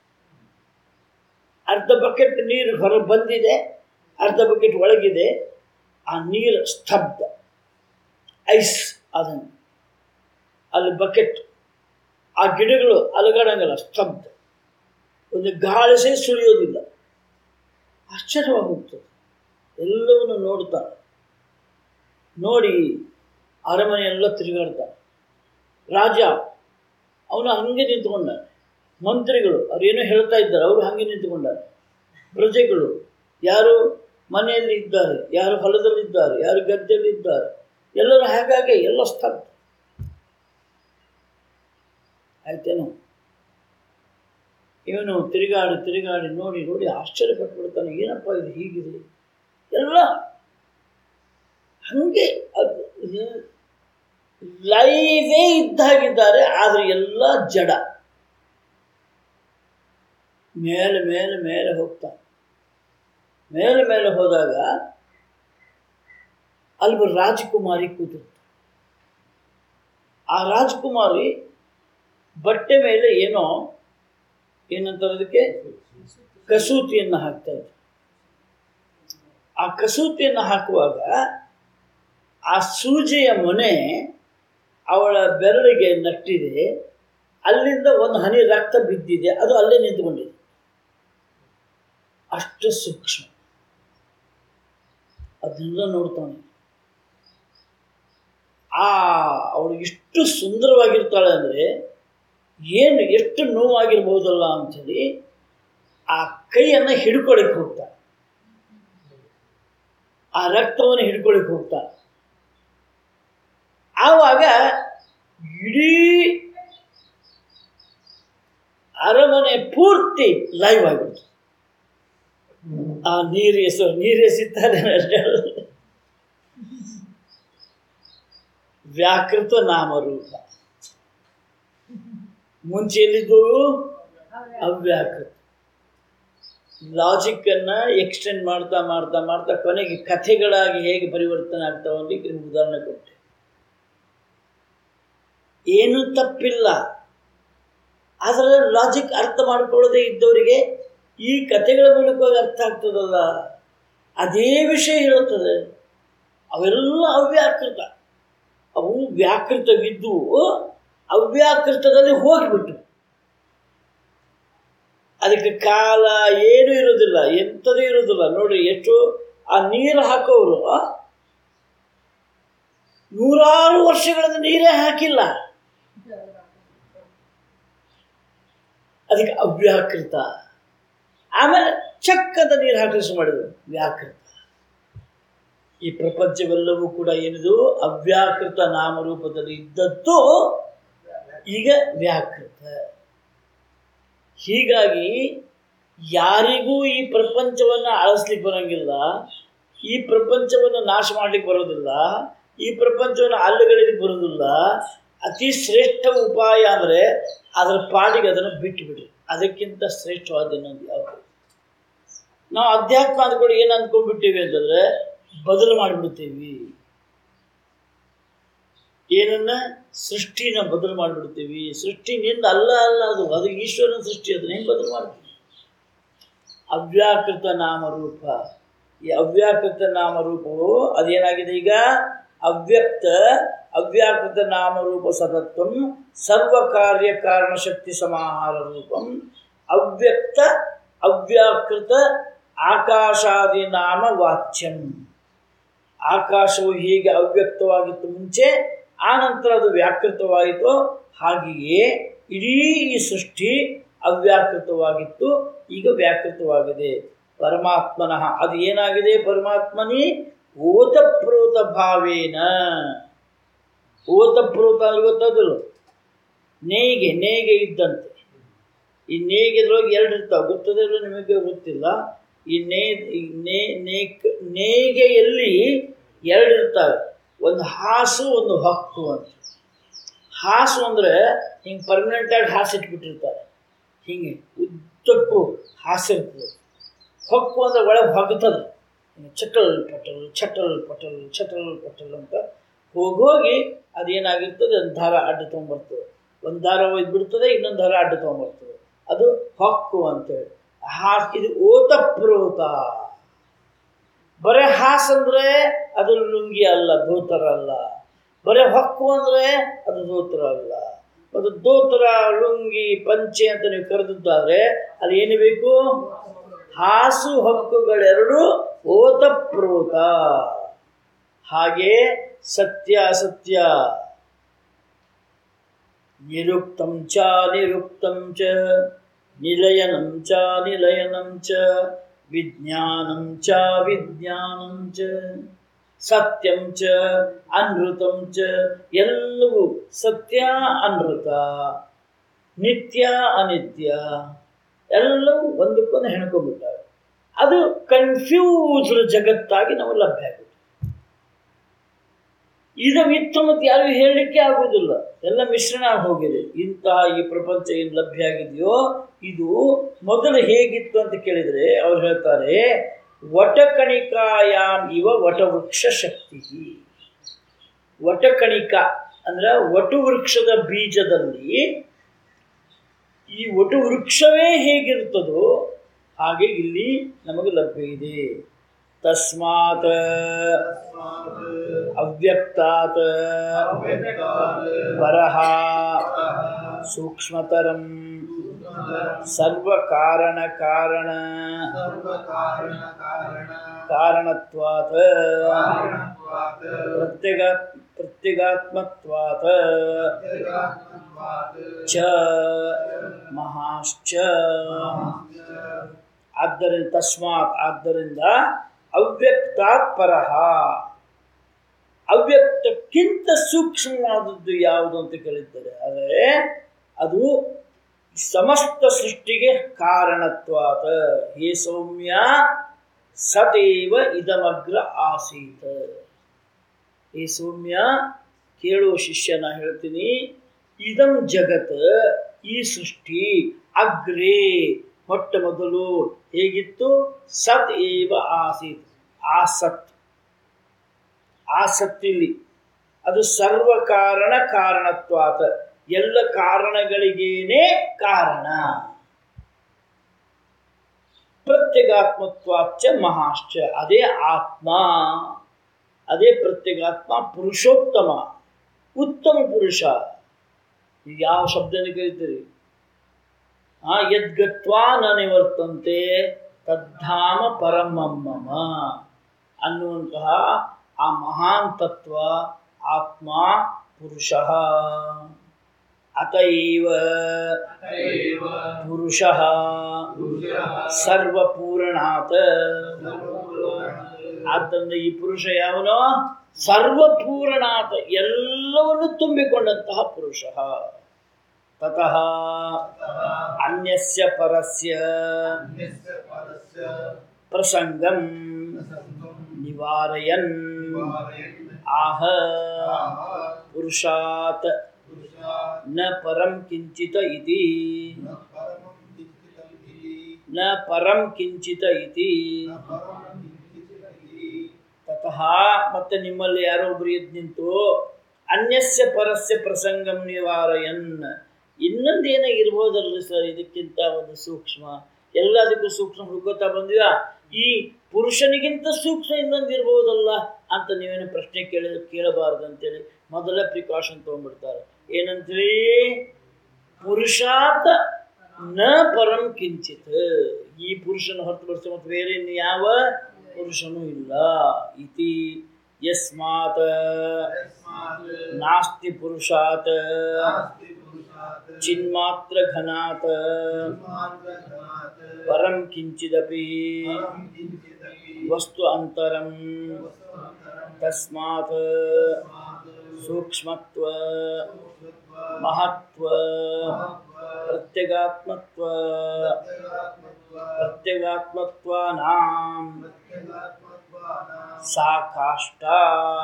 ಅರ್ಧ ಬಕೆಟ್ ನೀರು ಹೊರ ಬಂದಿದೆ ಅರ್ಧ ಬಕೆಟ್ ಒಳಗಿದೆ ಆ ನೀರು ಸ್ತಬ್ಧ ಐಸ್ ಅದನ್ನು ಅಲ್ಲಿ ಬಕೆಟ್ ಆ ಗಿಡಗಳು ಅಲಗಾಡಂಗಲ್ಲ ಸ್ತಬ್ಧ ಒಂದು ಗಾಳಿ ಸಹ ಸುಳಿಯೋದಿಲ್ಲ ಆಶ್ಚರ್ಯವಾಗಿ ಹೋಗ್ತದೆ ಎಲ್ಲವನ್ನು ನೋಡ್ತಾನೆ ನೋಡಿ ಅರಮನೆಯೆಲ್ಲ ತಿರುಗಾಡ್ತಾನೆ ರಾಜ ಅವನು ಹಂಗೆ ನಿಂತ್ಕೊಂಡಾನೆ ಮಂತ್ರಿಗಳು ಅವ್ರು ಏನೋ ಹೇಳ್ತಾ ಇದ್ದಾರೆ ಅವರು ಹಾಗೆ ನಿಂತುಕೊಂಡಾರೆ ಪ್ರಜೆಗಳು ಯಾರು ಮನೆಯಲ್ಲಿ ಇದ್ದಾರೆ ಯಾರು ಹೊಲದಲ್ಲಿದ್ದಾರೆ ಯಾರು ಗದ್ದೆಯಲ್ಲಿದ್ದಾರೆ ಎಲ್ಲರೂ ಹಾಗಾಗಿ ಎಲ್ಲ ಸ್ತಬ್ಧ ಆಯ್ತೇನೋ ಇವನು ತಿರುಗಾಡಿ ತಿರುಗಾಡಿ ನೋಡಿ ನೋಡಿ ಆಶ್ಚರ್ಯಪಟ್ಬಿಡ್ತಾನೆ ಏನಪ್ಪ ಇದು ಹೀಗಿದೆ ಎಲ್ಲ ಹಾಗೆ ಅದು ಲೈವೇ ಇದ್ದಾಗಿದ್ದಾರೆ ಆದರೆ ಎಲ್ಲ ಜಡ ಮೇಲೆ ಮೇಲೆ ಮೇಲೆ ಹೋಗ್ತಾನೆ ಮೇಲೆ ಮೇಲೆ ಹೋದಾಗ ಅಲ್ಲಿ ಒಬ್ಬ ರಾಜಕುಮಾರಿ ಕೂತಿರ್ತಾರೆ ಆ ರಾಜಕುಮಾರಿ ಬಟ್ಟೆ ಮೇಲೆ ಏನೋ ಏನಂತಾರೆ ಅದಕ್ಕೆ ಕಸೂತಿಯನ್ನು ಹಾಕ್ತಾ ಇದ್ರು ಆ ಕಸೂತಿಯನ್ನು ಹಾಕುವಾಗ ಆ ಸೂಜಿಯ ಮೊನೆ ಅವಳ ಬೆರಳಿಗೆ ನಟ್ಟಿದೆ ಅಲ್ಲಿಂದ ಒಂದು ಹನಿ ರಕ್ತ ಬಿದ್ದಿದೆ ಅದು ಅಲ್ಲೇ ನಿಂತುಕೊಂಡಿದೆ ಅಷ್ಟು ಸೂಕ್ಷ್ಮ ಅದನ್ನೆಲ್ಲ ನೋಡ್ತಾನೆ ಆ ಅವಳು ಎಷ್ಟು ಸುಂದರವಾಗಿರ್ತಾಳೆ ಅಂದರೆ ಏನು ಎಷ್ಟು ನೋವಾಗಿರ್ಬೋದಲ್ಲ ಅಂಥೇಳಿ ಆ ಕೈಯನ್ನು ಹಿಡ್ಕೊಳಕ್ಕೆ ಹೋಗ್ತಾಳೆ ಆ ರಕ್ತವನ್ನು ಹಿಡ್ಕೊಳಕ್ಕೆ ಹೋಗ್ತಾಳೆ ಆವಾಗ ಇಡೀ ಅರಮನೆ ಪೂರ್ತಿ ಲೈವ್ ಆಗಿಬಿಡ್ತು ಆ ನೀರು ಎಸರು ನೀರು ಎಸಿತಾರೆ ವ್ಯಾಕೃತ ನಾಮರೂಪ ಮುಂಚೆ ಎಲ್ಲಿದ್ದವು ಅವ್ಯಾಕೃತ ಲಾಜಿಕ್ಕನ್ನು ಎಕ್ಸ್ಟೆಂಡ್ ಮಾಡ್ತಾ ಮಾಡ್ತಾ ಮಾಡ್ತಾ ಕೊನೆಗೆ ಕಥೆಗಳಾಗಿ ಹೇಗೆ ಪರಿವರ್ತನೆ ಆಗ್ತಾವೆ ಅಂತ ನಿಮ್ಗೆ ಉದಾಹರಣೆ ಕೊಟ್ಟೆ ಏನೂ ತಪ್ಪಿಲ್ಲ ಆದರೆ ಲಾಜಿಕ್ ಅರ್ಥ ಮಾಡ್ಕೊಳ್ಳದೆ ಇದ್ದವರಿಗೆ ಈ ಕಥೆಗಳ ಮೂಲಕವಾಗಿ ಅರ್ಥ ಆಗ್ತದಲ್ಲ ಅದೇ ವಿಷಯ ಹೇಳುತ್ತದೆ ಅವೆಲ್ಲ ಅವ್ಯಾಕೃತ ಅವು ವ್ಯಾಕೃತವಿದ್ದು ಅವ್ಯಾಕೃತದಲ್ಲಿ ಹೋಗಿಬಿಟ್ಟು ಅದಕ್ಕೆ ಕಾಲ ಏನೂ ಇರೋದಿಲ್ಲ ಎಂಥದೂ ಇರೋದಿಲ್ಲ ನೋಡಿ ಎಷ್ಟು ಆ ನೀರು ಹಾಕೋರು ನೂರಾರು ವರ್ಷಗಳಿಂದ ನೀರೇ ಹಾಕಿಲ್ಲ ಅದಕ್ಕೆ ಅವ್ಯಾಕೃತ ಆಮೇಲೆ ಚಕ್ಕದ ನೀರು ಹಾಕಿ ಶುರು ಮಾಡಿದ್ರು ವ್ಯಾಕೃತ ಈ ಪ್ರಪಂಚವೆಲ್ಲವೂ ಕೂಡ ಏನಿದು ಅವ್ಯಾಕೃತ ನಾಮರೂಪದಲ್ಲಿ ಇದ್ದದ್ದು ಈಗ ವ್ಯಾಕೃತ ಹೀಗಾಗಿ ಯಾರಿಗೂ ಈ ಪ್ರಪಂಚವನ್ನು ಅಳಿಸ್ಲಿಕ್ಕೆ ಬರೋಂಗಿಲ್ಲ ಈ ಪ್ರಪಂಚವನ್ನು ನಾಶ ಮಾಡ್ಲಿಕ್ಕೆ ಬರೋದಿಲ್ಲ ಈ ಪ್ರಪಂಚವನ್ನು ಅಲ್ಲುಗಳಿಗೆ ಬರೋದಿಲ್ಲ ಅತಿ ಶ್ರೇಷ್ಠ ಉಪಾಯ ಅಂದರೆ ಅದರ ಪಾಡಿಗೆ ಅದನ್ನು ಬಿಟ್ಟು ಬಿಡಿ ಅದಕ್ಕಿಂತ ಶ್ರೇಷ್ಠವಾದ ಇನ್ನೊಂದು ಯಾವುದು ನಾವು ಅಧ್ಯಾತ್ಮ ಅಂದ್ಕೊಂಡು ಏನು ಅಂದ್ಕೊಂಡ್ಬಿಟ್ಟಿವಿ ಅಂತಂದರೆ ಬದಲು ಮಾಡಿಬಿಡ್ತೀವಿ ಏನನ್ನ ಸೃಷ್ಟಿನ ಬದಲು ಮಾಡಿಬಿಡ್ತೀವಿ ಸೃಷ್ಟಿ ನಿಂದ ಅಲ್ಲ ಅಲ್ಲ ಅದು ಅದು ಈಶ್ವರನ ಸೃಷ್ಟಿ ಅದನ್ನ ಹೆಂಗೆ ಬದಲು ಮಾಡ್ತೀವಿ ಅವ್ಯಾಕೃತ ನಾಮರೂಪ ಈ ಅವ್ಯಾಕೃತ ನಾಮರೂಪವು ಅದೇನಾಗಿದೆ ಈಗ ಅವ್ಯಕ್ತ ಅವ್ಯಾಕೃತ ನಾಮರೂಪ ಸತತ್ವಂ ಸರ್ವ ಕಾರ್ಯ ಕಾರಣ ಶಕ್ತಿ ಸಮಾಹಾರ ರೂಪಂ ಅವ್ಯಕ್ತ ಅವ್ಯಾಕೃತ ಆಕಾಶಾದಿ ನಾಮ ವಾಚ್ಯಂ ಆಕಾಶವು ಹೇಗೆ ಅವ್ಯಕ್ತವಾಗಿತ್ತು ಮುಂಚೆ ಆ ನಂತರ ಅದು ವ್ಯಾಕೃತವಾಯಿತು ಹಾಗೆಯೇ ಇಡೀ ಈ ಸೃಷ್ಟಿ ಅವ್ಯಾಕೃತವಾಗಿತ್ತು ಈಗ ವ್ಯಾಕೃತವಾಗಿದೆ ಪರಮಾತ್ಮನಃ ಅದು ಏನಾಗಿದೆ ಪರಮಾತ್ಮನಿ ಓತಪ್ರೋತ ಭಾವೇನ ಓತಪ್ರೋತ ಅಲ್ಲಿ ಗೊತ್ತಾದಲ್ಲ ನೇಯ್ಗೆ ನೇಯ್ಗೆ ಇದ್ದಂತೆ ಈ ನೇಯ್ಗೆದ್ರೊಳಗೆ ಎರಡು ಇರ್ತಾವೆ ಗೊತ್ತದೆ ಇಲ್ಲ ನಿಮಗೆ ಗೊತ್ತಿಲ್ಲ ಈ ನೇ ಈ ನೇ ನೇಕ್ ನೇಯ್ಗೆಯಲ್ಲಿ ಎರಡು ಇರ್ತವೆ ಒಂದು ಹಾಸು ಒಂದು ಹೊಕ್ಕು ಅಂತ ಹಾಸು ಅಂದರೆ ಹಿಂಗೆ ಪರ್ಮನೆಂಟಾಗಿ ಹಾಸು ಇಟ್ಬಿಟ್ಟಿರ್ತಾರೆ ಹಿಂಗೆ ಉದ್ದಕ್ಕೂ ಹಾಸಿರ್ತದೆ ಹೊಕ್ಕು ಅಂದರೆ ಒಳಗೆ ಹೊಗ್ತದೆ ಚಟಲ್ ಪಟಲ್ ಚಟಲ್ ಪಟಲ್ ಚಟಲ್ ಪಟಲ್ ಅಂತ ಹೋಗೋಗಿ ಅದೇನಾಗಿರ್ತದೆ ಒಂದು ದಾರ ಅಡ್ಡ ತೊಗೊಂಬರ್ತದೆ ಒಂದು ದಾರ ಒಯ್ದು ಬಿಡ್ತದೆ ಇನ್ನೊಂದು ದಾರ ಅಡ್ಡ ತೊಗೊಂಬರ್ತದೆ ಅದು ಹೊಕ್ಕು ಅಂತೇಳಿ ಹಾ ಇದು ಓತಪ್ರೋತ ಬರೇ ಹಾಸ್ ಅಂದ್ರೆ ಅದು ಲುಂಗಿ ಅಲ್ಲ ಧೋತರ ಅಲ್ಲ ಬರೇ ಹೊಕ್ಕು ಅಂದ್ರೆ ಅದು ಧೋತರ ಅಲ್ಲ ಅದು ಧೋತರ ಲುಂಗಿ ಪಂಚೆ ಅಂತ ನೀವು ಕರೆದಿದ್ದಾದ್ರೆ ಅಲ್ಲಿ ಏನು ಬೇಕು ಹಾಸು ಹೊಕ್ಕುಗಳೆರಡು ಓತಪ್ರೋತ ಹಾಗೆ ಸತ್ಯ ಅಸತ್ಯ ನಿರುಕ್ತಂ ಚ ನಿರುಕ್ತಂ ಚ ನಿಲಯನಂ ಚ ನಿಲಯನಂ ಚ ವಿಜ್ಞಾನಂ ಚ ವಿಜ್ಞಾನಂ ಚ ಸತ್ಯಂ ಚ ಅನೃತಂ ಚ ಎಲ್ಲವೂ ಸತ್ಯ ಅನೃತ ನಿತ್ಯ ಅನಿತ್ಯ ಎಲ್ಲವೂ ಒಂದಕ್ಕೊಂದು ಹೆಣ್ಕೊಂಡ್ಬಿಟ್ಟಾವೆ ಅದು ಕನ್ಫ್ಯೂಸ್ಡ್ ಜಗತ್ತಾಗಿ ನಾವು ಲಭ್ಯ ಆಗುತ್ತೆ ಈಗ ವಿತ್ತು ಮತ್ತು ಯಾರಿಗೂ ಹೇಳಲಿಕ್ಕೆ ಆಗುವುದಿಲ್ಲ ಎಲ್ಲ ಮಿಶ್ರಣ ಹೋಗಿದೆ ಇಂತಹ ಈ ಪ್ರಪಂಚ ಏನು ಲಭ್ಯ ಆಗಿದೆಯೋ ಇದು ಮೊದಲು ಹೇಗಿತ್ತು ಅಂತ ಕೇಳಿದರೆ ಅವ್ರು ಹೇಳ್ತಾರೆ ವಟಕಣಿಕಾಯಾಮ್ ಇವ ವಟವೃಕ್ಷ ಶಕ್ತಿ ವಟಕಣಿಕ ಅಂದ್ರೆ ವಟು ವೃಕ್ಷದ ಬೀಜದಲ್ಲಿ ಈ ವಟು ವೃಕ್ಷವೇ ಹೇಗಿರುತ್ತದೋ ಹಾಗೆ ಇಲ್ಲಿ ನಮಗೆ ಲಭ್ಯ ಇದೆ ತಸ್ಮಾತ್ ಅವ್ಯಕ್ತಾತ್ ಪರಹ ಸೂಕ್ಷ್ಮತರಂ ಸರ್ವಕಾರಣ ಕಾರಣ ಕಾರಣತ್ವಾತ್ ಪ್ರತ್ಯಗ ಪ್ರತ್ಯಗಾತ್ಮತ್ವಾತ್ ಚ ಮಹಾಶ್ಚ ಆದ್ದರಿಂದ ತಸ್ಮಾತ್ ಆದ್ದರಿಂದ ಅವ್ಯಕ್ತಾತ್ ಪರಹ ಅವ್ಯಕ್ತಕ್ಕಿಂತ ಸೂಕ್ಷ್ಮವಾದದ್ದು ಯಾವುದು ಅಂತ ಕೇಳಿದ್ದಾರೆ ಆದರೆ ಅದು ಸಮಸ್ತ ಸೃಷ್ಟಿಗೆ ಕಾರಣತ್ವಾತ ಹೇ ಸೌಮ್ಯ ಸತೇವ ಇದಮಗ್ರ ಆಸೀತ ಹೇ ಸೌಮ್ಯ ಕೇಳುವ ಶಿಷ್ಯನ ಹೇಳ್ತೀನಿ ಇದಂ ಜಗತ್ ಈ ಸೃಷ್ಟಿ ಅಗ್ರೇ ಮೊಟ್ಟ ಮೊದಲು ಹೇಗಿತ್ತು ಸತ್ ಏವ ಆಸೀತ್ ಆಸತ್ ಆಸಕ್ತಿಲಿ ಅದು ಸರ್ವ ಕಾರಣ ಕಾರಣತ್ವಾತ ಎಲ್ಲ ಕಾರಣಗಳಿಗೇನೆ ಕಾರಣ ಪ್ರತ್ಯಗಾತ್ಮತ್ವಾಚ ಮಹಾಶ್ಚ ಅದೇ ಆತ್ಮ ಅದೇ ಪ್ರತ್ಯಗಾತ್ಮ ಪುರುಷೋತ್ತಮ ಉತ್ತಮ ಪುರುಷ ಇದು ಯಾವ ಶಬ್ದನ ಕರೀತೀರಿ ಆ ಯದ್ಗತ್ವಾ ನ ನಿವರ್ತಂತೆ ತದ್ಧಾಮ ಪರಮಮ್ಮಮ ಅನ್ನುವಂತಹ ಆ ಮಹಾನ್ ತತ್ವ ಆತ್ಮ ಪುರುಷ ಅತೈವ ಪುರುಷ ಸರ್ವಪೂರ್ಣಾತ್ ಆದ್ದರಿಂದ ಈ ಪುರುಷ ಯಾವನೋ ಸರ್ವಪೂರ್ಣಾತ್ ಎಲ್ಲವನ್ನು ತುಂಬಿಕೊಂಡಂತಹ ಪುರುಷ ತತಃ ಅನ್ಯಸ್ಯ ಪರಸ್ಯ ಪ್ರಸಂಗಂ ನಿವಾರಯನ್ ಆಹ ಪುರುಷಾತ್ ನ ಪರಂ ಕಿಂಚಿತ ಇತಿ ನ ಪರಂ ಕಿಂಚಿತ ಇತಿ ತತಃ ಮತ್ತೆ ನಿಮ್ಮಲ್ಲಿ ಯಾರೋ ಒಬ್ರು ಎದ್ದು ನಿಂತು ಅನ್ಯಸ್ಯ ಪರಸ್ಯ ಪ್ರಸಂಗಂ ನಿವಾರಯನ್ ಇನ್ನೊಂದೇನೋ ಇರ್ಬೋದಲ್ರಿ ಸರ್ ಇದಕ್ಕಿಂತ ಒಂದು ಸೂಕ್ಷ್ಮ ಎಲ್ಲದಕ್ಕೂ ಸೂಕ್ಷ್ಮ ಹುಡುಕೋತಾ ಬಂದಿವ ಈ ಪುರುಷನಿಗಿಂತ ಸೂಕ್ಷ್ಮ ಇನ್ನೊಂದು ಇರ್ಬೋದಲ್ಲ ಅಂತ ನೀವೇನು ಪ್ರಶ್ನೆ ಕೇಳಿ ಕೇಳಬಾರ್ದು ಅಂತೇಳಿ ಮೊದಲ ಪ್ರಿಕಾಷನ್ ತೊಗೊಂಡ್ಬಿಡ್ತಾರೆ ಏನಂತೇಳಿ ಪುರುಷಾತ್ ನ ಪರಂ ಕಿಂಚಿತ್ ಈ ಪುರುಷನ ಹೊರತುಪಡಿಸಿ ಮತ್ತು ಬೇರೆ ಇನ್ನು ಯಾವ ಪುರುಷನೂ ಇಲ್ಲ ಇತಿ ಯಸ್ಮಾತ್ ನಾಸ್ತಿ ಪುರುಷಾತ್ ಚಿನ್ಮಾತ್ರ ಘನಾತ್ ಪರಂ ಕಿಂಚಿದಪಿ ವಸ್ತು ಅಂತರಂ ತಸ್ಮಾತ್ ಸೂಕ್ಷ್ಮತ್ವ ಮಹತ್ವ ಪ್ರತ್ಯಗಾತ್ಮತ್ವ ಪ್ರತ್ಯಗಾತ್ಮತ್ವಾನಾಂ ಸಾ ಕಾಷ್ಟಾ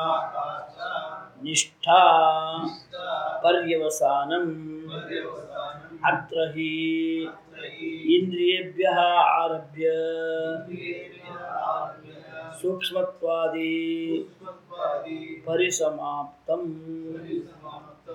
ನಿಷ್ಠಾ ಪರ್ಯವಸಾನಂ ಅತ್ರ ಹಿ ಇಂದ್ರಿಯೇಭ್ಯ ಆರಭ್ಯ ಸೂಕ್ಷ್ಮತ್ವಾದಿ ಸೂಕ್ಷ್ಮತ್ವಾದಿ ಪರಿಸಮಾಪ್ತಂ ಪರಿಸಮಾಪ್ತಂ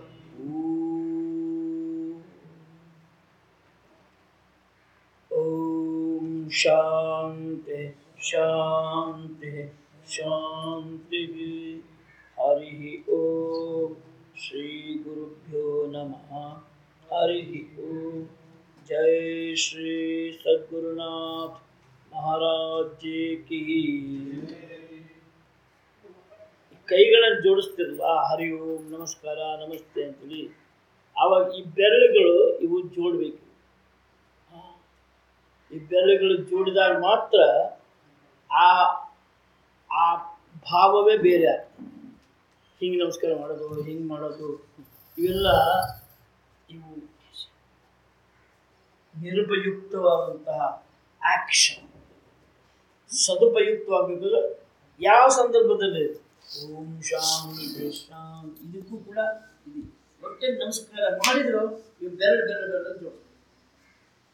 ಓಂ ಶಾಂತಿ ಶಾಂತಿ ಶಾಂತಿ ಹರಿ ಓಂ ಶ್ರೀ ಗುರುಭ್ಯೋ ನಮಃ ಹರಿ ಓಂ ಜೈ ಶ್ರೀ ಸದ್ಗುರುನಾಥ್ ಮಹಾರಾಜ್ ಜಿ ಕಿ ಕೈಗಳನ್ನು ಜೋಡಿಸ್ತಿರಲ್ವಾ ಹರಿ ಓಂ ನಮಸ್ಕಾರ ನಮಸ್ತೆ ಅಂತೇಳಿ ಆವಾಗ ಈ ಬೆರಳುಗಳು ಇವು ಜೋಡಬೇಕು ಈ ಬೆರಳುಗಳು ಜೋಡಿದಾಗ ಮಾತ್ರ ಆ ಆ ಭಾವವೇ ಬೇರೆ ಆಗ್ತದೆ ಹಿಂಗೆ ನಮಸ್ಕಾರ ಮಾಡೋದು ಹಿಂಗೆ ಮಾಡೋದು ಇವೆಲ್ಲ ಇವು ನಿರುಪಯುಕ್ತವಾದಂತಹ ಆಕ್ಷನ್ ಸದುಪಯುಕ್ತವಾಗಬೇಕಾದ್ರೆ ಯಾವ ಸಂದರ್ಭದಲ್ಲಿ ಓಂ ಶಾಂತಿ ಶಾಂತಿ ಇದಕ್ಕೂ ಕೂಡ ಇದೆ ಒಟ್ಟೆ ನಮಸ್ಕಾರ ಮಾಡಿದ್ರು ಇವು ಬೆರಳು ಬೆರಳು ಬೆರಳು ಜೋಡಿಸ್ತಾರೆ